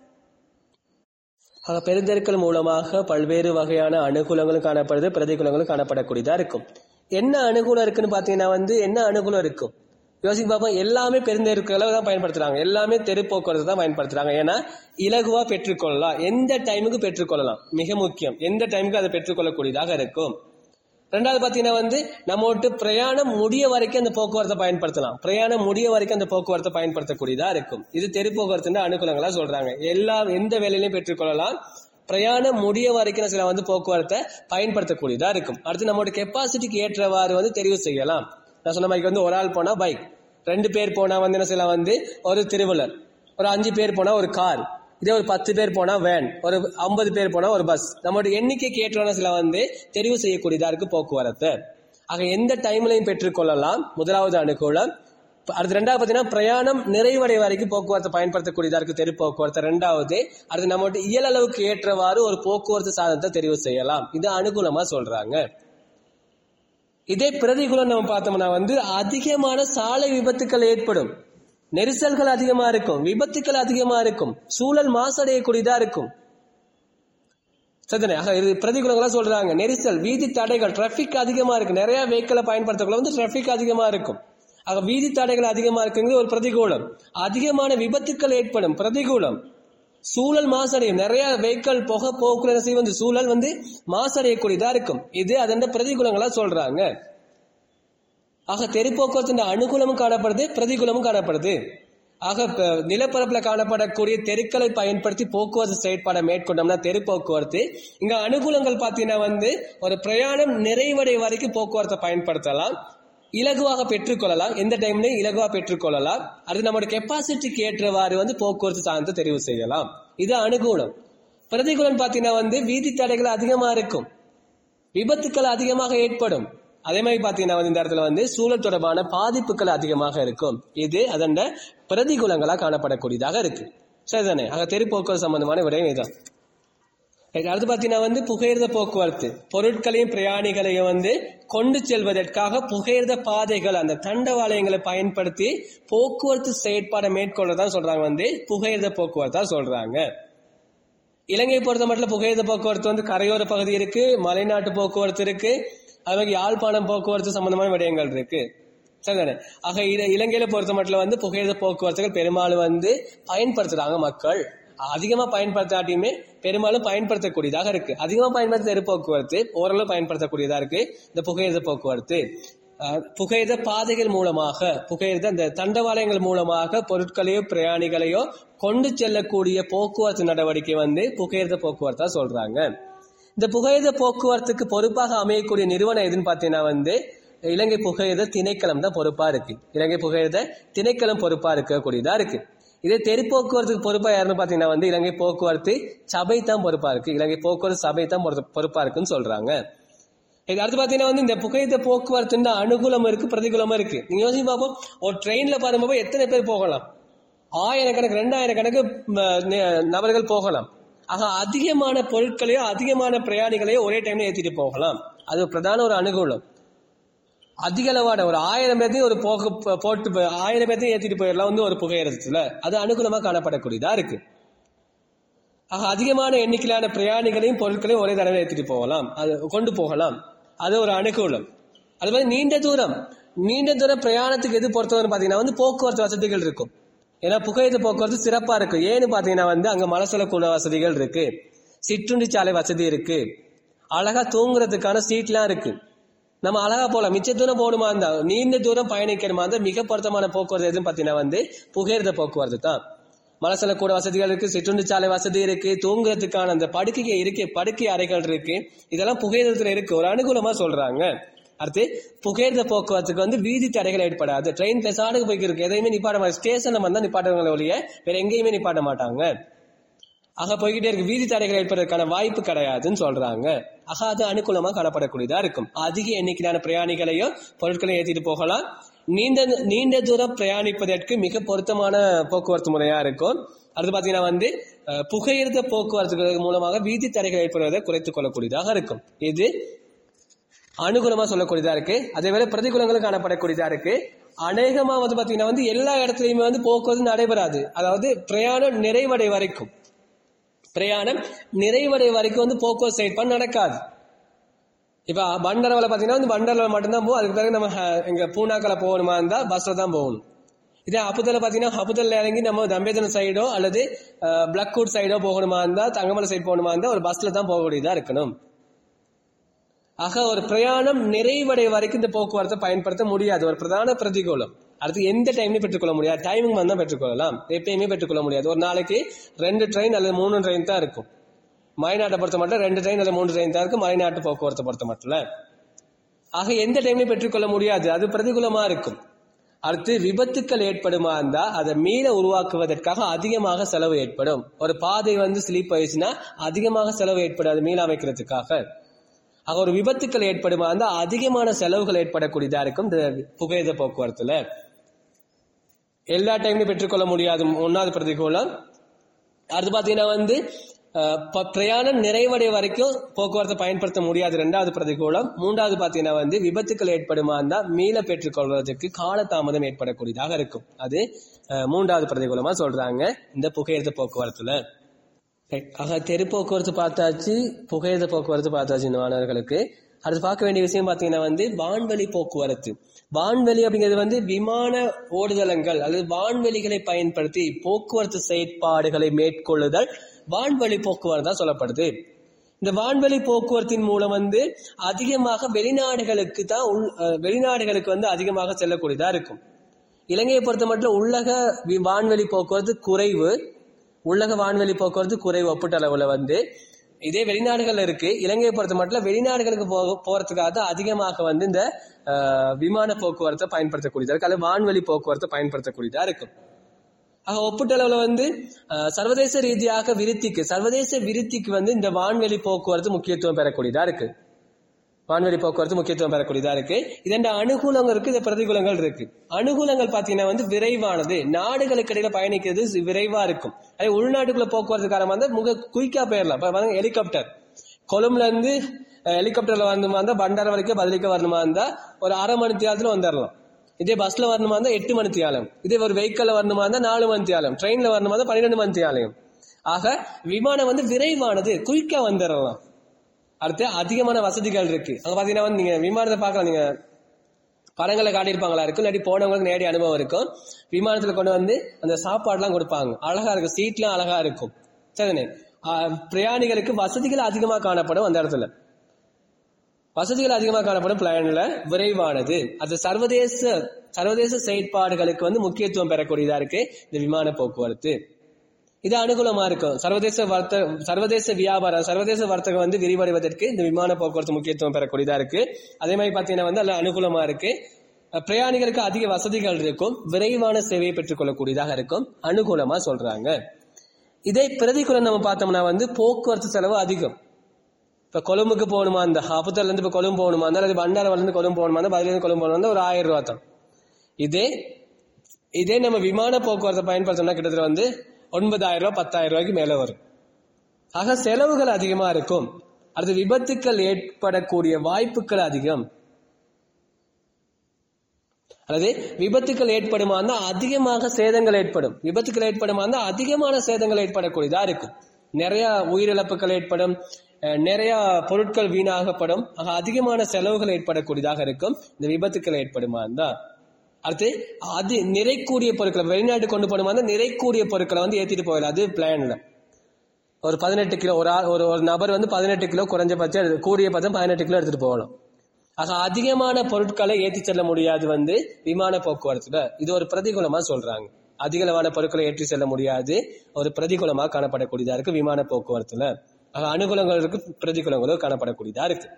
ஆக பெருந்தெருக்கள் மூலமாக பல்வேறு வகையான அனுகூலங்களும் காணப்படுது பிரதிகூலங்களும் காணப்படக்கூடியதா இருக்கும் என்ன அனுகூலம் இருக்குன்னு பாத்தீங்கன்னா வந்து என்ன அனுகூலம் இருக்கும் யோசிச்சு பார்ப்போம் எல்லாமே பெருந்தெருக்களை தான் பயன்படுத்துறாங்க எல்லாமே தெரு போக்குவரத்து தான் பயன்படுத்துறாங்க ஏன்னா இலகுவா பெற்றுக்கொள்ளலாம் எந்த டைமுக்கு பெற்றுக்கொள்ளலாம் மிக முக்கியம் எந்த டைமுக்கு அதை பெற்றுக்கொள்ளக்கூடியதாக இருக்கும் ரெண்டாவது பாத்தீங்கன்னா வந்து நம்ம விட்டு பிரயாணம் முடிய வரைக்கும் அந்த போக்குவரத்தை பயன்படுத்தலாம் பிரயாணம் முடிய வரைக்கும் அந்த போக்குவரத்தை பயன்படுத்தக்கூடியதா இருக்கும் இது தெரு போக்குவரத்து அனுகூலங்களா சொல்றாங்க எல்லா எந்த வேலையிலையும் பெற்றுக்கொள்ளலாம் பிரயாணம் முடிய வரைக்கும் சில வந்து போக்குவரத்தை பயன்படுத்தக்கூடியதா இருக்கும் அடுத்து நம்மளோட கெப்பாசிட்டிக்கு ஏற்றவாறு வந்து தெரிவு செய்யலாம் நான் சொன்ன மாதிரி வந்து ஒரு ஆள் போனா பைக் ரெண்டு பேர் போனா வந்து என்ன செய்யலாம் வந்து ஒரு திருவள்ளர் ஒரு அஞ்சு பேர் போனா ஒரு கார் இதே ஒரு பத்து பேர் போனா வேன் ஒரு ஐம்பது பேர் போனா ஒரு பஸ் நம்மளோட எண்ணிக்கைக்கு ஏற்றவான சில வந்து தெரிவு செய்யக்கூடியதா இருக்கு போக்குவரத்து ஆக எந்த டைம்லையும் பெற்றுக்கொள்ளலாம் முதலாவது அனுகூலம் அடுத்து ரெண்டாவது பாத்தீங்கன்னா பிரயாணம் நிறைவடை வரைக்கும் போக்குவரத்தை பயன்படுத்தக்கூடியதா இருக்கு தெரு போக்குவரத்து ரெண்டாவது அடுத்து நம்மகிட்ட இயலளவுக்கு ஏற்றவாறு ஒரு போக்குவரத்து சாதனத்தை தெரிவு செய்யலாம் இது அனுகூலமா சொல்றாங்க இதே பிரதிகூலம் நம்ம பார்த்தோம்னா வந்து அதிகமான சாலை விபத்துக்கள் ஏற்படும் நெரிசல்கள் அதிகமா இருக்கும் விபத்துக்கள் அதிகமா இருக்கும் சூழல் மாசடையக்கூடியதா இருக்கும் சரிதானே ஆக இது பிரதிகூலங்களா சொல்றாங்க நெரிசல் வீதி தடைகள் டிராபிக் அதிகமா இருக்கு நிறைய வெஹிக்கிளை பயன்படுத்தக்குள்ள வந்து டிராபிக் அதிகமா இருக்கும் ஆக வீதி தடைகள் அதிகமா இருக்குங்கிறது ஒரு பிரதிகூலம் அதிகமான விபத்துக்கள் ஏற்படும் பிரதிகூலம் சூழல் மாசடையும் நிறைய வெஹிக்கிள் புகை போக்குல என்ன செய்யும் வந்து சூழல் வந்து மாசடையக்கூடியதா இருக்கும் இது அதன் பிரதிகூலங்களா சொல்றாங்க ஆக தெரு போக்குவரத்து அனுகூலமும் காணப்படுது பிரதிகூலமும் காணப்படுது ஆக இப்ப நிலப்பரப்புல காணப்படக்கூடிய தெருக்களை பயன்படுத்தி போக்குவரத்து செயற்பாடை மேற்கொண்டோம்னா தெரு போக்குவரத்து இங்க அனுகூலங்கள் பாத்தீங்கன்னா வந்து ஒரு பிரயாணம் நிறைவடை வரைக்கும் போக்குவரத்தை பயன்படுத்தலாம் இலகுவாக பெற்றுக்கொள்ளலாம் எந்த டைம்லயும் இலகுவா பெற்றுக்கொள்ளலாம் அது நம்மளோட கெப்பாசிட்டிக்கு ஏற்றவாறு வந்து போக்குவரத்து சார்ந்து தெரிவு செய்யலாம் இது அனுகூலம் பிரதிகூலம் பாத்தீங்கன்னா வந்து வீதி தடைகள் அதிகமா இருக்கும் விபத்துக்கள் அதிகமாக ஏற்படும் அதே மாதிரி பாத்தீங்கன்னா வந்து இந்த இடத்துல வந்து சூழல் தொடர்பான பாதிப்புகள் அதிகமாக இருக்கும் இது அதன் பிரதிகூலங்களா காணப்படக்கூடியதாக இருக்கு சரிதானே ஆக தெரு போக்குவரத்து சம்பந்தமான விடயம் இதுதான் Right, அடுத்து பாத்தீங்கன்னா வந்து புகையிரத போக்குவரத்து பொருட்களையும் பிரயாணிகளையும் வந்து கொண்டு செல்வதற்காக புகையிரத பாதைகள் அந்த தண்டவாளயங்களை பயன்படுத்தி போக்குவரத்து செயற்பாடை மேற்கொள்ளதான் சொல்றாங்க வந்து புகையிரத போக்குவரத்தா சொல்றாங்க இலங்கை பொறுத்த மட்டும் புகையிரத போக்குவரத்து வந்து கரையோர பகுதி இருக்கு மலைநாட்டு போக்குவரத்து இருக்கு அது மாதிரி யாழ்ப்பாணம் போக்குவரத்து சம்பந்தமான விடயங்கள் இருக்கு சரிதானே ஆக இல- இலங்கையில பொறுத்த மட்டும் வந்து புகையிரத போக்குவரத்துகள் பெரும்பாலும் வந்து பயன்படுத்துறாங்க மக்கள் அதிகமா பயன்படுத்தாட்டியுமே பெரும்பாலும் பயன்படுத்தக்கூடியதாக இருக்கு அதிகமா பயன்படுத்த தெரு போக்குவரத்து ஓரளவு பயன்படுத்தக்கூடியதா இருக்கு இந்த புகையிரத போக்குவரத்து அஹ், புகையிரத பாதைகள் மூலமாக புகையிரத இந்த தண்டவாளயங்கள் மூலமாக பொருட்களையோ பிரயாணிகளையோ கொண்டு செல்லக்கூடிய போக்குவரத்து நடவடிக்கை வந்து புகையிரத போக்குவரத்தா சொல்றாங்க இந்த புகையிரத போக்குவரத்துக்கு பொறுப்பாக அமையக்கூடிய நிறுவனம் எதுன்னு பாத்தீங்கன்னா வந்து இலங்கை புகையிரத திணைக்களம் தான் பொறுப்பா இருக்கு இலங்கை புகையிரத திணைக்களம் பொறுப்பா இருக்கக்கூடியதா இருக்கு இதே தெரு போக்குவரத்துக்கு பொறுப்பா யாருன்னு பாத்தீங்கன்னா வந்து இலங்கை போக்குவரத்து சபை தான் பொறுப்பா இருக்கு இலங்கை போக்குவரத்து சபை தான் பொறுத்து- பொறுப்பா இருக்குன்னு சொல்றாங்க இது அடுத்து பாத்தீங்கன்னா வந்து இந்த புகையிரத போக்குவரத்து அனுகூலம் இருக்கு பிரதிகூலமா இருக்கு நீங்க யோசிச்சு பார்ப்போம் ஒரு ட்ரெயின்ல பாருங்க எத்தனை பேர் போகலாம் ஆயிரக்கணக்கு ரெண்டாயிரம் கணக்கு ம, நே- நபர்கள் போகலாம் ஆக அதிகமான பொருட்களையோ அதிகமான பிரயாணிகளையோ ஒரே டைம்ல ஏத்திட்டு போகலாம் அது பிரதான ஒரு அனுகூலம் அதிக அளவான ஒரு ஆயிரம் பேர்த்தையும் ஒரு போக போ- போட்டு போ- ஆயிரம் பேர்த்தையும் ஏத்திட்டு போயிடலாம் வந்து ஒரு புகையிரத்துல அது அனுகூலமா காணப்படக்கூடியதா இருக்கு ஆக அதிகமான எண்ணிக்கையிலான பிரயாணிகளையும் பொருட்களையும் ஒரே தடவை ஏத்திட்டு போகலாம் அது கொண்டு போகலாம் அது ஒரு அனுகூலம் அது மாதிரி நீண்ட தூரம் நீண்ட தூர பிரயாணத்துக்கு எது பொறுத்தவரை பாத்தீங்கன்னா வந்து போக்குவரத்து வசதிகள் இருக்கும் ஏன்னா புகையிரத போக்குவரத்து சிறப்பா இருக்கும் ஏன்னு பாத்தீங்கன்னா வந்து அங்க மலசலக்கூட வசதிகள் இருக்கு சிற்றுண்டி சாலை வசதி இருக்கு அழகா தூங்குறதுக்கான சீட்லாம் இருக்கு நம்ம அழகா போலாம் மிச்ச தூரம் போகணுமா இருந்தா நீண்ட தூரம் பயணிக்கணுமா இருந்தா மிக பொருத்தமான போக்குவரத்து எதுன்னு பாத்தீங்கன்னா வந்து புகையிரத போக்குவரத்து தான் மலசல கூட வசதிகள் இருக்கு சிற்றுண்டி சாலை வசதி இருக்கு தூங்குறதுக்கான அந்த படுக்கை இருக்கு படுக்கை அறைகள் இருக்கு இதெல்லாம் புகையிரத்துல இருக்கு ஒரு அனுகூலமா சொல்றாங்க அடுத்து புகையிரத போக்குவரத்துக்கு வந்து வீதி தடைகள் ஏற்படாது ட்ரெயின் பெசாடுக்கு போய்க்கு இருக்கு எதையுமே நிப்பாட்ட மாட்டாங்க ஸ்டேஷன்ல வந்தா நிப்பாட்டுவாங்களே ஒழிய வேற எங்கேயுமே நிப்பாட்ட மாட்டாங்க ஆக போய்கிட்டே இருக்கு வீதி தடைகள் ஏற்படுவதற்கான வாய்ப்பு கிடையாதுன்னு சொல்றாங்க ஆக அது அனுகூலமா காணப்படக்கூடியதா இருக்கும் அதிக எண்ணிக்கையிலான பிரயாணிகளையும் பொருட்களையும் ஏத்திட்டு போகலாம் நீண்ட நீண்ட தூரம் பிரயாணிப்பதற்கு மிக பொருத்தமான போக்குவரத்து முறையா இருக்கும் அடுத்து பாத்தீங்கன்னா வந்து அஹ், புகையிரத போக்குவரத்து மூலமாக வீதி தடைகள் ஏற்படுவதை குறைத்துக் கொள்ளக்கூடியதாக இருக்கும் இது அனுகூலமா சொல்லக்கூடியதா இருக்கு அதே வேளை பிரதிகூலங்களும் காணப்படக்கூடியதா இருக்கு அநேகமா வந்து பாத்தீங்கன்னா வந்து எல்லா இடத்துலயுமே வந்து போக்குவரத்து நடைபெறாது அதாவது பிரயாணம் நிறைவடை வரைக்கும் பிரயாணம் நிறைவடை வரைக்கும் வந்து போக்குவரத்து செயற்பாடு நடக்காது இப்ப பண்டரவல பாத்தீங்கன்னா வந்து பண்டரவல மட்டும்தான் போகும் அதுக்கு பிறகு நம்ம அஹ், இங்க பூனாக்கல போகணுமா இருந்தா பஸ்ல தான் போகணும் இதே அப்புதல பாத்தீங்கன்னா அப்புதல்ல இறங்கி நம்ம தம்பேதன சைடோ அல்லது பிளக்கூட் சைடோ போகணுமா இருந்தா தங்கமலை சைடு போகணுமா இருந்தா ஒரு பஸ்ல தான் போகக்கூடியதா இருக்கணும் ஆக ஒரு பிரயாணம் நிறைவடை வரைக்கும் இந்த போக்குவரத்தை பயன்படுத்த முடியாது ஒரு பிரதான பிரதிகூலம் அடுத்து எந்த டைம்லயும் பெற்றுக்கொள்ள முடியாது டைமிங் வந்தா பெற்றுக்கொள்ளலாம் எப்பயுமே பெற்றுக்கொள்ள முடியாது ஒரு நாளைக்கு ரெண்டு ட்ரெயின் அல்லது மூணு ட்ரெயின் தான் இருக்கும் மலைநாட்டை பொறுத்த மட்டும் ரெண்டு ட்ரெயின் அல்லது மூணு ட்ரெயின் தான் இருக்கும் மலைநாட்டு போக்குவரத்தை பொறுத்த மட்டும் ஆக எந்த டைம்லயும் பெற்றுக்கொள்ள முடியாது அது பிரதிகூலமா இருக்கும் அடுத்து விபத்துக்கள் ஏற்படுமா இருந்தா அதை மீள உருவாக்குவதற்காக அதிகமாக செலவு ஏற்படும் ஒரு பாதை வந்து ஸ்லீப் ஆயிடுச்சுன்னா அதிகமாக செலவு ஏற்படும் அது மீள அமைக்கிறதுக்காக ஆக ஒரு விபத்துக்கள் ஏற்படுமா இருந்தா அதிகமான செலவுகள் ஏற்படக்கூடியதா இருக்கும் இந்த புகையிரத போக்குவரத்துல எல்லா டைம்லயும் பெற்றுக்கொள்ள முடியாது ஒன்னாவது பிரதிகூலம் அடுத்து பாத்தீங்கன்னா வந்து அஹ், ப- பிரயாணம் நிறைவடை வரைக்கும் போக்குவரத்தை பயன்படுத்த முடியாது ரெண்டாவது பிரதிகூலம் மூன்றாவது பாத்தீங்கன்னா வந்து விபத்துக்கள் ஏற்படுமா இருந்தா மீள பெற்றுக்கொள்வதற்கு காலதாமதம் ஏற்படக்கூடியதாக இருக்கும் அது அஹ், மூன்றாவது பிரதிகூலமா சொல்றாங்க இந்த புகையிரத போக்குவரத்துல Right. ஆக தெரு போக்குவரத்து பார்த்தாச்சு புகையிரத போக்குவரத்து பார்த்தாச்சு இந்த மாணவர்களுக்கு அடுத்து பார்க்க வேண்டிய விஷயம் பார்த்தீங்கன்னா வந்து வான்வெளி போக்குவரத்து வான்வெளி அப்படிங்கிறது வந்து விமான ஓடுதளங்கள் அல்லது வான்வெளிகளை பயன்படுத்தி போக்குவரத்து செயற்பாடுகளை மேற்கொள்ளுதல் வான்வெளி போக்குவரத்து தான் சொல்லப்படுது இந்த வான்வெளி போக்குவரத்தின் மூலம் வந்து அதிகமாக வெளிநாடுகளுக்கு தான் உள் அஹ் வெளிநாடுகளுக்கு வந்து அதிகமாக செல்லக்கூடியதா இருக்கும் இலங்கையை பொறுத்த மட்டும் உள்ளக வி- வான்வெளி போக்குவரத்து குறைவு உள்ளக வான்வெளி போக்குவரத்து குறைவு ஒப்பீட்டளவுல வந்து இதே வெளிநாடுகள்ல இருக்கு இலங்கையை பொறுத்த மட்டும் வெளிநாடுகளுக்கு போக போறதுக்காக தான் அதிகமாக வந்து இந்த அஹ், விமான போக்குவரத்தை பயன்படுத்தக்கூடியதா இருக்கு அல்லது வான்வெளி போக்குவரத்தை பயன்படுத்தக்கூடியதா இருக்கும் ஆக ஒப்பீட்டளவுல வந்து அஹ், சர்வதேச ரீதியாக விருத்திக்கு சர்வதேச விருத்திக்கு வந்து இந்த வான்வெளி போக்குவரத்து முக்கியத்துவம் பெறக்கூடியதா இருக்கு வான்வெளி போக்குவரத்து முக்கியத்துவம் பெறக்கூடியதா இருக்கு இதன் அனுகூலங்கள் இருக்கு இந்த பிரதிகூலங்கள் இருக்கு அனுகூலங்கள் பாத்தீங்கன்னா வந்து விரைவானது நாடுகளுக்கு இடையில பயணிக்கிறது சி- விரைவா இருக்கும் அதே உள்நாட்டுக்குள்ள போக்குவரத்து காரணமா வந்து முக குயிக்கா போயிடலாம் இப்ப பாருங்க ஹெலிகாப்டர் கொழும்புல இருந்து அஹ், ஹெலிகாப்டர்ல வரணுமா இருந்தா பண்டார வரைக்கும் பதிலிக்க வரணுமா இருந்தா ஒரு அரை மணி தியாலத்துல வந்துடலாம் இதே பஸ்ல வரணுமா இருந்தா எட்டு மணி தியாலம் இதே ஒரு வெஹிக்கல்ல வரணுமா இருந்தா நாலு மணி தியாலம் ட்ரெயின்ல வரணுமா இருந்தா பன்னிரெண்டு மணி தியாலம் ஆக விமானம் வந்து விரைவானது குயிக்கா வந்துடலாம் அடுத்து அதிகமான வசதிகள் இருக்கு அங்க பாத்தீங்கன்னா வந்து நீங்க விமானத்தை பார்க்கலாம் நீங்க படங்களை காட்டியிருப்பாங்களா இருக்கும் இல்லாட்டி போனவங்களுக்கு நேரடி அனுபவம் இருக்கும் விமானத்துல கொண்டு வந்து அந்த சாப்பாடுலாம் கொடுப்பாங்க அழகா இருக்கும் சீட்லாம் அழகா இருக்கும் சரிதானே ஆஹ் பிரயாணிகளுக்கு வசதிகள் அதிகமா காணப்படும் அந்த இடத்துல வசதிகள் அதிகமாக காணப்படும் பிளான்ல விரைவானது அது சர்வதேச சர்வதேச செயற்பாடுகளுக்கு வந்து முக்கியத்துவம் பெறக்கூடியதா இருக்கு இந்த விமான போக்குவரத்து இது அனுகூலமா இருக்கும் சர்வதேச வர்த்த சர்வதேச வியாபாரம் சர்வதேச வர்த்தகம் வந்து விரிவடைவதற்கு இந்த விமான போக்குவரத்து முக்கியத்துவம் பெறக்கூடியதா இருக்கு அதே மாதிரி பாத்தீங்கன்னா வந்து அதுல அனுகூலமா இருக்கு அஹ் பிரயாணிகளுக்கு அதிக வசதிகள் இருக்கும் விரைவான சேவையை பெற்றுக்கொள்ளக்கூடியதாக இருக்கும் அனுகூலமா சொல்றாங்க இதே பிரதிகூலம் நம்ம பார்த்தோம்னா வந்து போக்குவரத்து செலவு அதிகம் இப்ப கொழும்புக்கு போகணுமா அந்த அப்புத்தர்ல இருந்து இப்ப கொழும்பு போகணுமா இருந்தா அல்லது பண்டாரவல்ல இருந்து கொழும்பு போகணுமா இருந்தா பதில இருந்து கொழும்பு போகணுமா இருந்தா ஒரு ஆயிரம் ரூபாய் தான் இதே இதே நம்ம விமான போக்குவரத்தை பயன்படுத்தணும்னா கிட்டத்தட்ட வந்து ஒன்பதாயிரம் ரூபாய் பத்தாயிரம் ரூபாய்க்கு மேல வரும் ஆக செலவுகள் அதிகமா இருக்கும் அடுத்து விபத்துக்கள் ஏற்படக்கூடிய வாய்ப்புகள் அதிகம் அல்லது விபத்துக்கள் ஏற்படுமா இருந்தா அதிகமாக சேதங்கள் ஏற்படும் விபத்துக்கள் ஏற்படுமா இருந்தா அதிகமான சேதங்கள் ஏற்படக்கூடியதா இருக்கும் நிறைய உயிரிழப்புகள் ஏற்படும் அஹ் நிறைய பொருட்கள் வீணாகப்படும் ஆக அதிகமான செலவுகள் ஏற்படக்கூடியதாக இருக்கும் இந்த விபத்துக்கள் ஏற்படுமா இருந்தா அடுத்து அது நிறைக்கூடிய பொருட்களை வெளிநாட்டு கொண்டு போகணுமா இருந்தா நிறைக்கூடிய பொருட்களை வந்து ஏத்திட்டு போயிடலாம் அது பிளான்ல ஒரு பதினெட்டு கிலோ ஒரு ஆள் ஒரு ஒரு நபர் வந்து பதினெட்டு கிலோ குறைஞ்சபட்சம் எடுத்து- கூடிய பட்சம் பதினெட்டு கிலோ எடுத்துட்டு போகணும் ஆக அதிகமான பொருட்களை ஏற்றி செல்ல முடியாது வந்து விமான போக்குவரத்துல இது ஒரு பிரதிகூலமா சொல்றாங்க அதிகளவான பொருட்களை ஏற்றி செல்ல முடியாது ஒரு பிரதிகூலமா காணப்படக்கூடியதா இருக்கு விமான போக்குவரத்துல ஆக அனுகூலங்கள் இருக்கு பிரதிகூலங்களும் காணப்படக்கூடியதா இருக்கு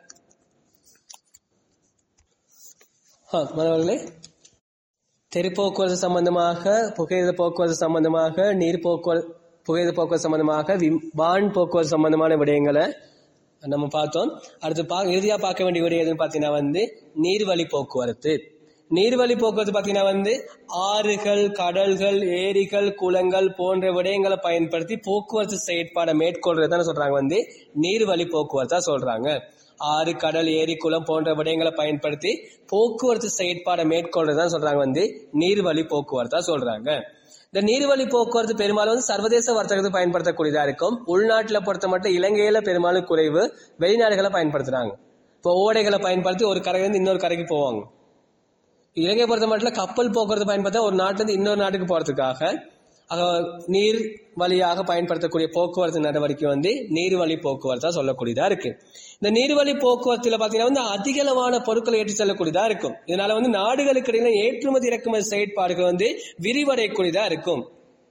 ஆ, மாணவர்களே தெரு போக்குவரத்து சம்பந்தமாக புகையிரத போக்குவரத்து சம்பந்தமாக நீர் போக்குவரத்து புகையிரத போக்குவரத்து சம்பந்தமாக வி- வான் போக்குவரத்து சம்பந்தமான விடயங்களை நம்ம பார்த்தோம் அடுத்து பா இறுதியா பார்க்க வேண்டிய விடயம் எதுன்னு பார்த்தீங்கன்னா வந்து நீர்வழி போக்குவரத்து நீர்வழி போக்குவரத்து பார்த்தீங்கன்னா வந்து ஆறுகள் கடல்கள் ஏரிகள் குளங்கள் போன்ற விடயங்களை பயன்படுத்தி போக்குவரத்து செயற்பாடை மேற்கொள்றதுதான் சொல்றாங்க வந்து நீர்வழி போக்குவரத்தா சொல்றாங்க ஆறு கடல் ஏரி குளம் போன்ற விடயங்களை பயன்படுத்தி போக்குவரத்து செயற்பாடை மேற்கொள்றதுதான் சொல்றாங்க வந்து நீர்வழி போக்குவரத்தா சொல்றாங்க இந்த நீர்வழி போக்குவரத்து பெரும்பாலும் வந்து சர்வதேச வர்த்தகத்துக்கு பயன்படுத்தக்கூடியதா இருக்கும் உள்நாட்டுல பொறுத்த மட்டும் இலங்கையில பெரும்பாலும் குறைவு வெளிநாடுகளை பயன்படுத்துறாங்க இப்போ ஓடைகளை பயன்படுத்தி ஒரு கரையிலிருந்து இன்னொரு கரைக்கு போவாங்க இலங்கை பொறுத்த மட்டும் கப்பல் போக்குவரத்து பயன்படுத்த ஒரு நாட்டுல இருந்து இன்னொரு நாட்டுக்கு போறதுக்காக அக நீர் வழியாக பயன்படுத்தக்கூடிய போக்குவரத்து நடவடிக்கை வந்து நீர்வழி போக்குவரத்தா சொல்லக்கூடியதா இருக்கு இந்த நீர்வழி போக்குவரத்துல பாத்தீங்கன்னா வந்து அதிகளவான பொருட்களை ஏற்றி செல்லக்கூடியதா இருக்கும் இதனால வந்து நாடுகளுக்கு இடையில ஏற்றுமதி இறக்குமதி செயற்பாடுகள் வந்து விரிவடையக்கூடியதா இருக்கும்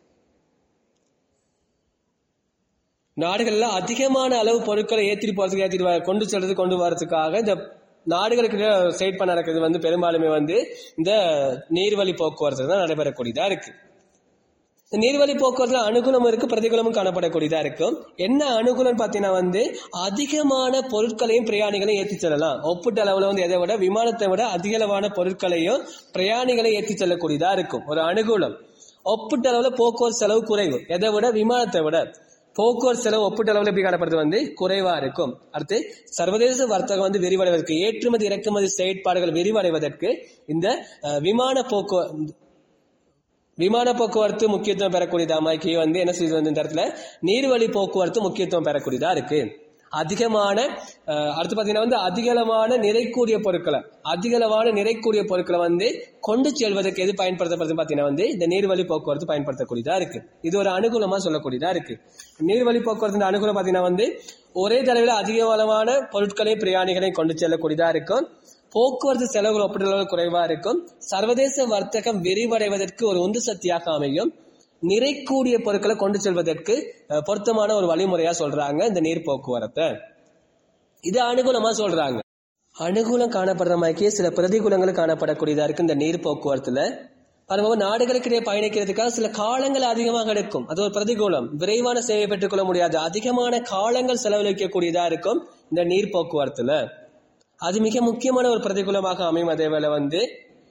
நாடுகள்ல அதிகமான அளவு பொருட்களை ஏற்றிட்டு போறதுக்கு ஏற்றிட்டு வர- கொண்டு செல்றது கொண்டு வரதுக்காக இந்த நாடுகளுக்கு இடையே செயற்பட நடக்கிறது வந்து பெரும்பாலுமே வந்து இந்த நீர்வழி போக்குவரத்து தான் நடைபெறக்கூடியதா இருக்கு இந்த நீர்வழி போக்குவரத்துல அனுகூலம் இருக்கு பிரதிகூலமும் காணப்படக்கூடியதா இருக்கும் என்ன அனுகூலம் பாத்தீங்கன்னா வந்து அதிகமான பொருட்களையும் பிரயாணிகளையும் ஏற்றி செல்லலாம் ஒப்பிட்ட அளவுல வந்து எதை விட விமானத்தை விட அதிக அளவான பொருட்களையும் பிரயாணிகளையும் ஏற்றி செல்லக்கூடியதா இருக்கும் ஒரு அனுகூலம் ஒப்பிட்ட அளவுல போக்குவரத்து செலவு குறைவு எதை விட விமானத்தை விட போக்குவரத்து செலவு ஒப்பிட்ட அளவுல எப்படி காணப்படுது வந்து குறைவா இருக்கும் அடுத்து சர்வதேச வர்த்தகம் வந்து விரிவடைவதற்கு ஏற்றுமதி இறக்குமதி செயற்பாடுகள் விரிவடைவதற்கு இந்த அஹ், விமான போக்குவரத்து விமான போக்குவரத்து முக்கியத்துவம் பெறக்கூடியதா மைக்கி வந்து என்ன செய்யுது வந்து இந்த இடத்துல நீர்வழி போக்குவரத்து முக்கியத்துவம் பெறக்கூடியதா இருக்கு அதிகமான அஹ், அடுத்து பாத்தீங்கன்னா வந்து அதிகளவான நிறைக்கூடிய பொருட்களை அதிகளவான நிறைக்கூடிய பொருட்களை வந்து கொண்டு செல்வதற்கு எது பயன்படுத்தப்படுது பாத்தீங்கன்னா வந்து இந்த நீர்வழி போக்குவரத்து பயன்படுத்தக்கூடியதா இருக்கு இது ஒரு அனுகூலமா சொல்லக்கூடியதா இருக்கு நீர்வழி போக்குவரத்து அனுகூலம் பாத்தீங்கன்னா வந்து ஒரே தடவையில அதிகளவான பொருட்களை பிரயாணிகளை கொண்டு செல்லக்கூடியதா இருக்கும் போக்குவரத்து செலவுகள் ஒப்பிடுவது குறைவா இருக்கும் சர்வதேச வர்த்தகம் விரிவடைவதற்கு ஒரு உந்து சக்தியாக அமையும் நிறைக்கூடிய பொருட்களை கொண்டு செல்வதற்கு அஹ், பொருத்தமான ஒரு வழிமுறையா சொல்றாங்க இந்த நீர் போக்குவரத்தை இது அனுகூலமா சொல்றாங்க அனுகூலம் காணப்படுற மாதிரியே சில பிரதிகூலங்கள் காணப்படக்கூடியதா இருக்கு இந்த நீர் போக்குவரத்துல பாருங்க நாடுகளுக்கு இடையே பயணிக்கிறதுக்காக சில காலங்கள் அதிகமாக எடுக்கும் அது ஒரு பிரதிகூலம் விரைவான சேவை பெற்றுக்கொள்ள முடியாது அதிகமான காலங்கள் செலவழிக்கக்கூடியதா இருக்கும் இந்த நீர் போக்குவரத்துல அது மிக முக்கியமான ஒரு பிரதிகூலமாக அமையும் அதேவேளை வந்து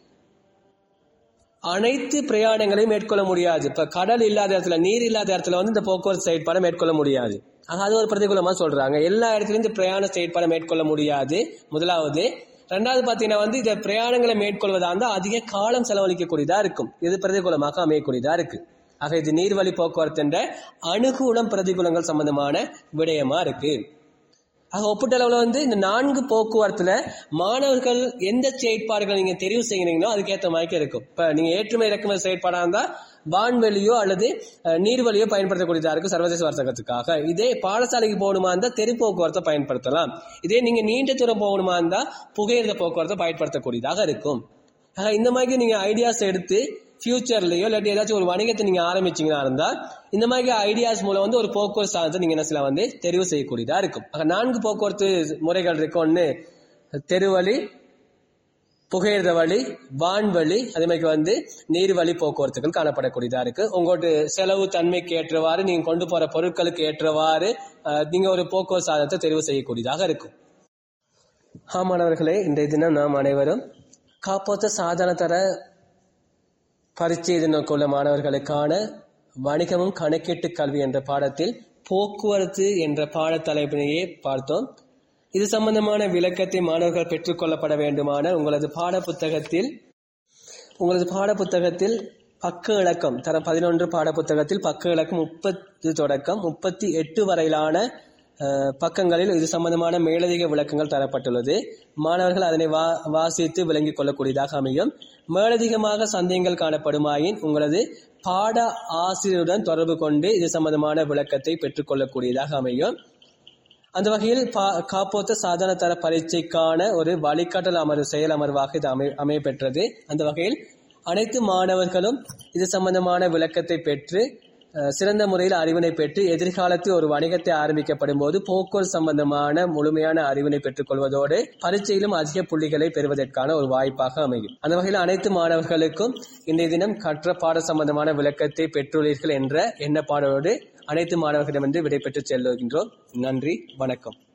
அனைத்து பிரயாணங்களையும் மேற்கொள்ள முடியாது இப்ப கடல் இல்லாத இடத்துல நீர் இல்லாத இடத்துல வந்து இந்த போக்குவரத்து செயற்பாடை மேற்கொள்ள முடியாது ஆக அது ஒரு பிரதிகூலமா சொல்றாங்க எல்லா இடத்துலயும் இந்த பிரயாண செயற்பாடை மேற்கொள்ள முடியாது முதலாவது ரெண்டாவது பாத்தீங்கன்னா வந்து இந்த பிரயாணங்களை மேற்கொள்வதா இருந்தா அதிக காலம் செலவழிக்கக்கூடியதா இருக்கும் இது பிரதிகூலமாக அமையக்கூடியதா இருக்கு ஆக இது நீர்வழி போக்குவரத்து என்ற அனுகூலம் பிரதிகூலங்கள் சம்பந்தமான விடயமா இருக்கு ஆக ஒப்பீட்டளவுல வந்து இந்த நான்கு போக்குவரத்துல மாணவர்கள் எந்த செயற்பாடுகள் நீங்க தெரிவு செய்கிறீங்களோ அதுக்கேற்ற மாதிரி இருக்கும் இப்ப நீங்க ஏற்றுமதி இறக்குமதி செயற்பாடா இருந்தா வான்வெளியோ அல்லது அஹ், நீர்வழியோ பயன்படுத்தக்கூடியதா இருக்கு சர்வதேச வர்த்தகத்துக்காக இதே பாடசாலைக்கு போகணுமா இருந்தா தெரு போக்குவரத்தை பயன்படுத்தலாம் இதே நீங்க நீண்ட தூரம் போகணுமா இருந்தா புகையிரத போக்குவரத்தை பயன்படுத்தக்கூடியதாக இருக்கும் ஆக இந்த மாதிரி நீங்க ஐடியாஸ் எடுத்து ஃபியூச்சர்லயோ இல்லாட்டி ஏதாச்சும் ஒரு வணிகத்தை நீங்க ஆரம்பிச்சீங்கன்னா இருந்தா இந்த மாதிரி ஐடியாஸ் மூலம் வந்து ஒரு போக்குவரத்து சாதனத்தை நீங்க என்ன செய்யலாம் வந்து தெரிவு செய்யக்கூடியதா இருக்கும் ஆக நான்கு போக்குவரத்து முறைகள் இருக்கு ஒண்ணு தெருவழி புகையிரத வழி வான்வழி அதே மாதிரி வந்து நீர்வழி போக்குவரத்துகள் காணப்படக்கூடியதா இருக்கு உங்களோட செலவு தன்மைக்கு ஏற்றவாறு நீங்க கொண்டு போற பொருட்களுக்கு ஏற்றவாறு அஹ், நீங்க ஒரு போக்குவரத்து சாதனத்தை தெரிவு செய்யக்கூடியதாக இருக்கும் ஆமாணவர்களே இன்றைய தினம் நாம் அனைவரும் காப்போத்த சாதன தர பரீட்சை எதிர்நோக்குள்ள மாணவர்களுக்கான வணிகமும் கணக்கீட்டு கல்வி என்ற பாடத்தில் போக்குவரத்து என்ற பாட தலைப்பினையே பார்த்தோம் இது சம்பந்தமான விளக்கத்தை மாணவர்கள் பெற்றுக்கொள்ளப்பட வேண்டுமான உங்களது பாட புத்தகத்தில் உங்களது பாட புத்தகத்தில் பக்க இலக்கம் தர பதினொன்று பாட புத்தகத்தில் பக்க இலக்கம் முப்பது தொடக்கம் முப்பத்தி எட்டு வரையிலான அஹ், பக்கங்களில் இது சம்பந்தமான மேலதிக விளக்கங்கள் தரப்பட்டுள்ளது மாணவர்கள் அதனை வா வாசித்து விளங்கிக் கொள்ளக்கூடியதாக அமையும் மேலதிகமாக சந்தேகங்கள் காணப்படுமாயின் உங்களது பாட ஆசிரியருடன் தொடர்பு கொண்டு இது சம்பந்தமான விளக்கத்தை பெற்றுக்கொள்ளக்கூடியதாக அமையும் அந்த வகையில் பா- காப்போத்த சாதாரண தர பரீட்சைக்கான ஒரு வழிகாட்டல் அமர்வு செயல் அமர்வாக இது அமை அமைய பெற்றது அந்த வகையில் அனைத்து மாணவர்களும் இது சம்பந்தமான விளக்கத்தை பெற்று அஹ், சிறந்த முறையில் அறிவினை பெற்று எதிர்காலத்தில் ஒரு வணிகத்தை ஆரம்பிக்கப்படும் போது போக்குவரத்து சம்பந்தமான முழுமையான அறிவினை பெற்றுக் கொள்வதோடு பரீட்சையிலும் அதிக புள்ளிகளை பெறுவதற்கான ஒரு வாய்ப்பாக அமையும் அந்த வகையில் அனைத்து மாணவர்களுக்கும் இன்றைய தினம் கற்ற பாட சம்பந்தமான விளக்கத்தை பெற்றுள்ளீர்கள் என்ற எண்ணப்பாடோடு அனைத்து மாணவர்களிடமிருந்து விடைபெற்று செல்லுகின்றோம் நன்றி வணக்கம்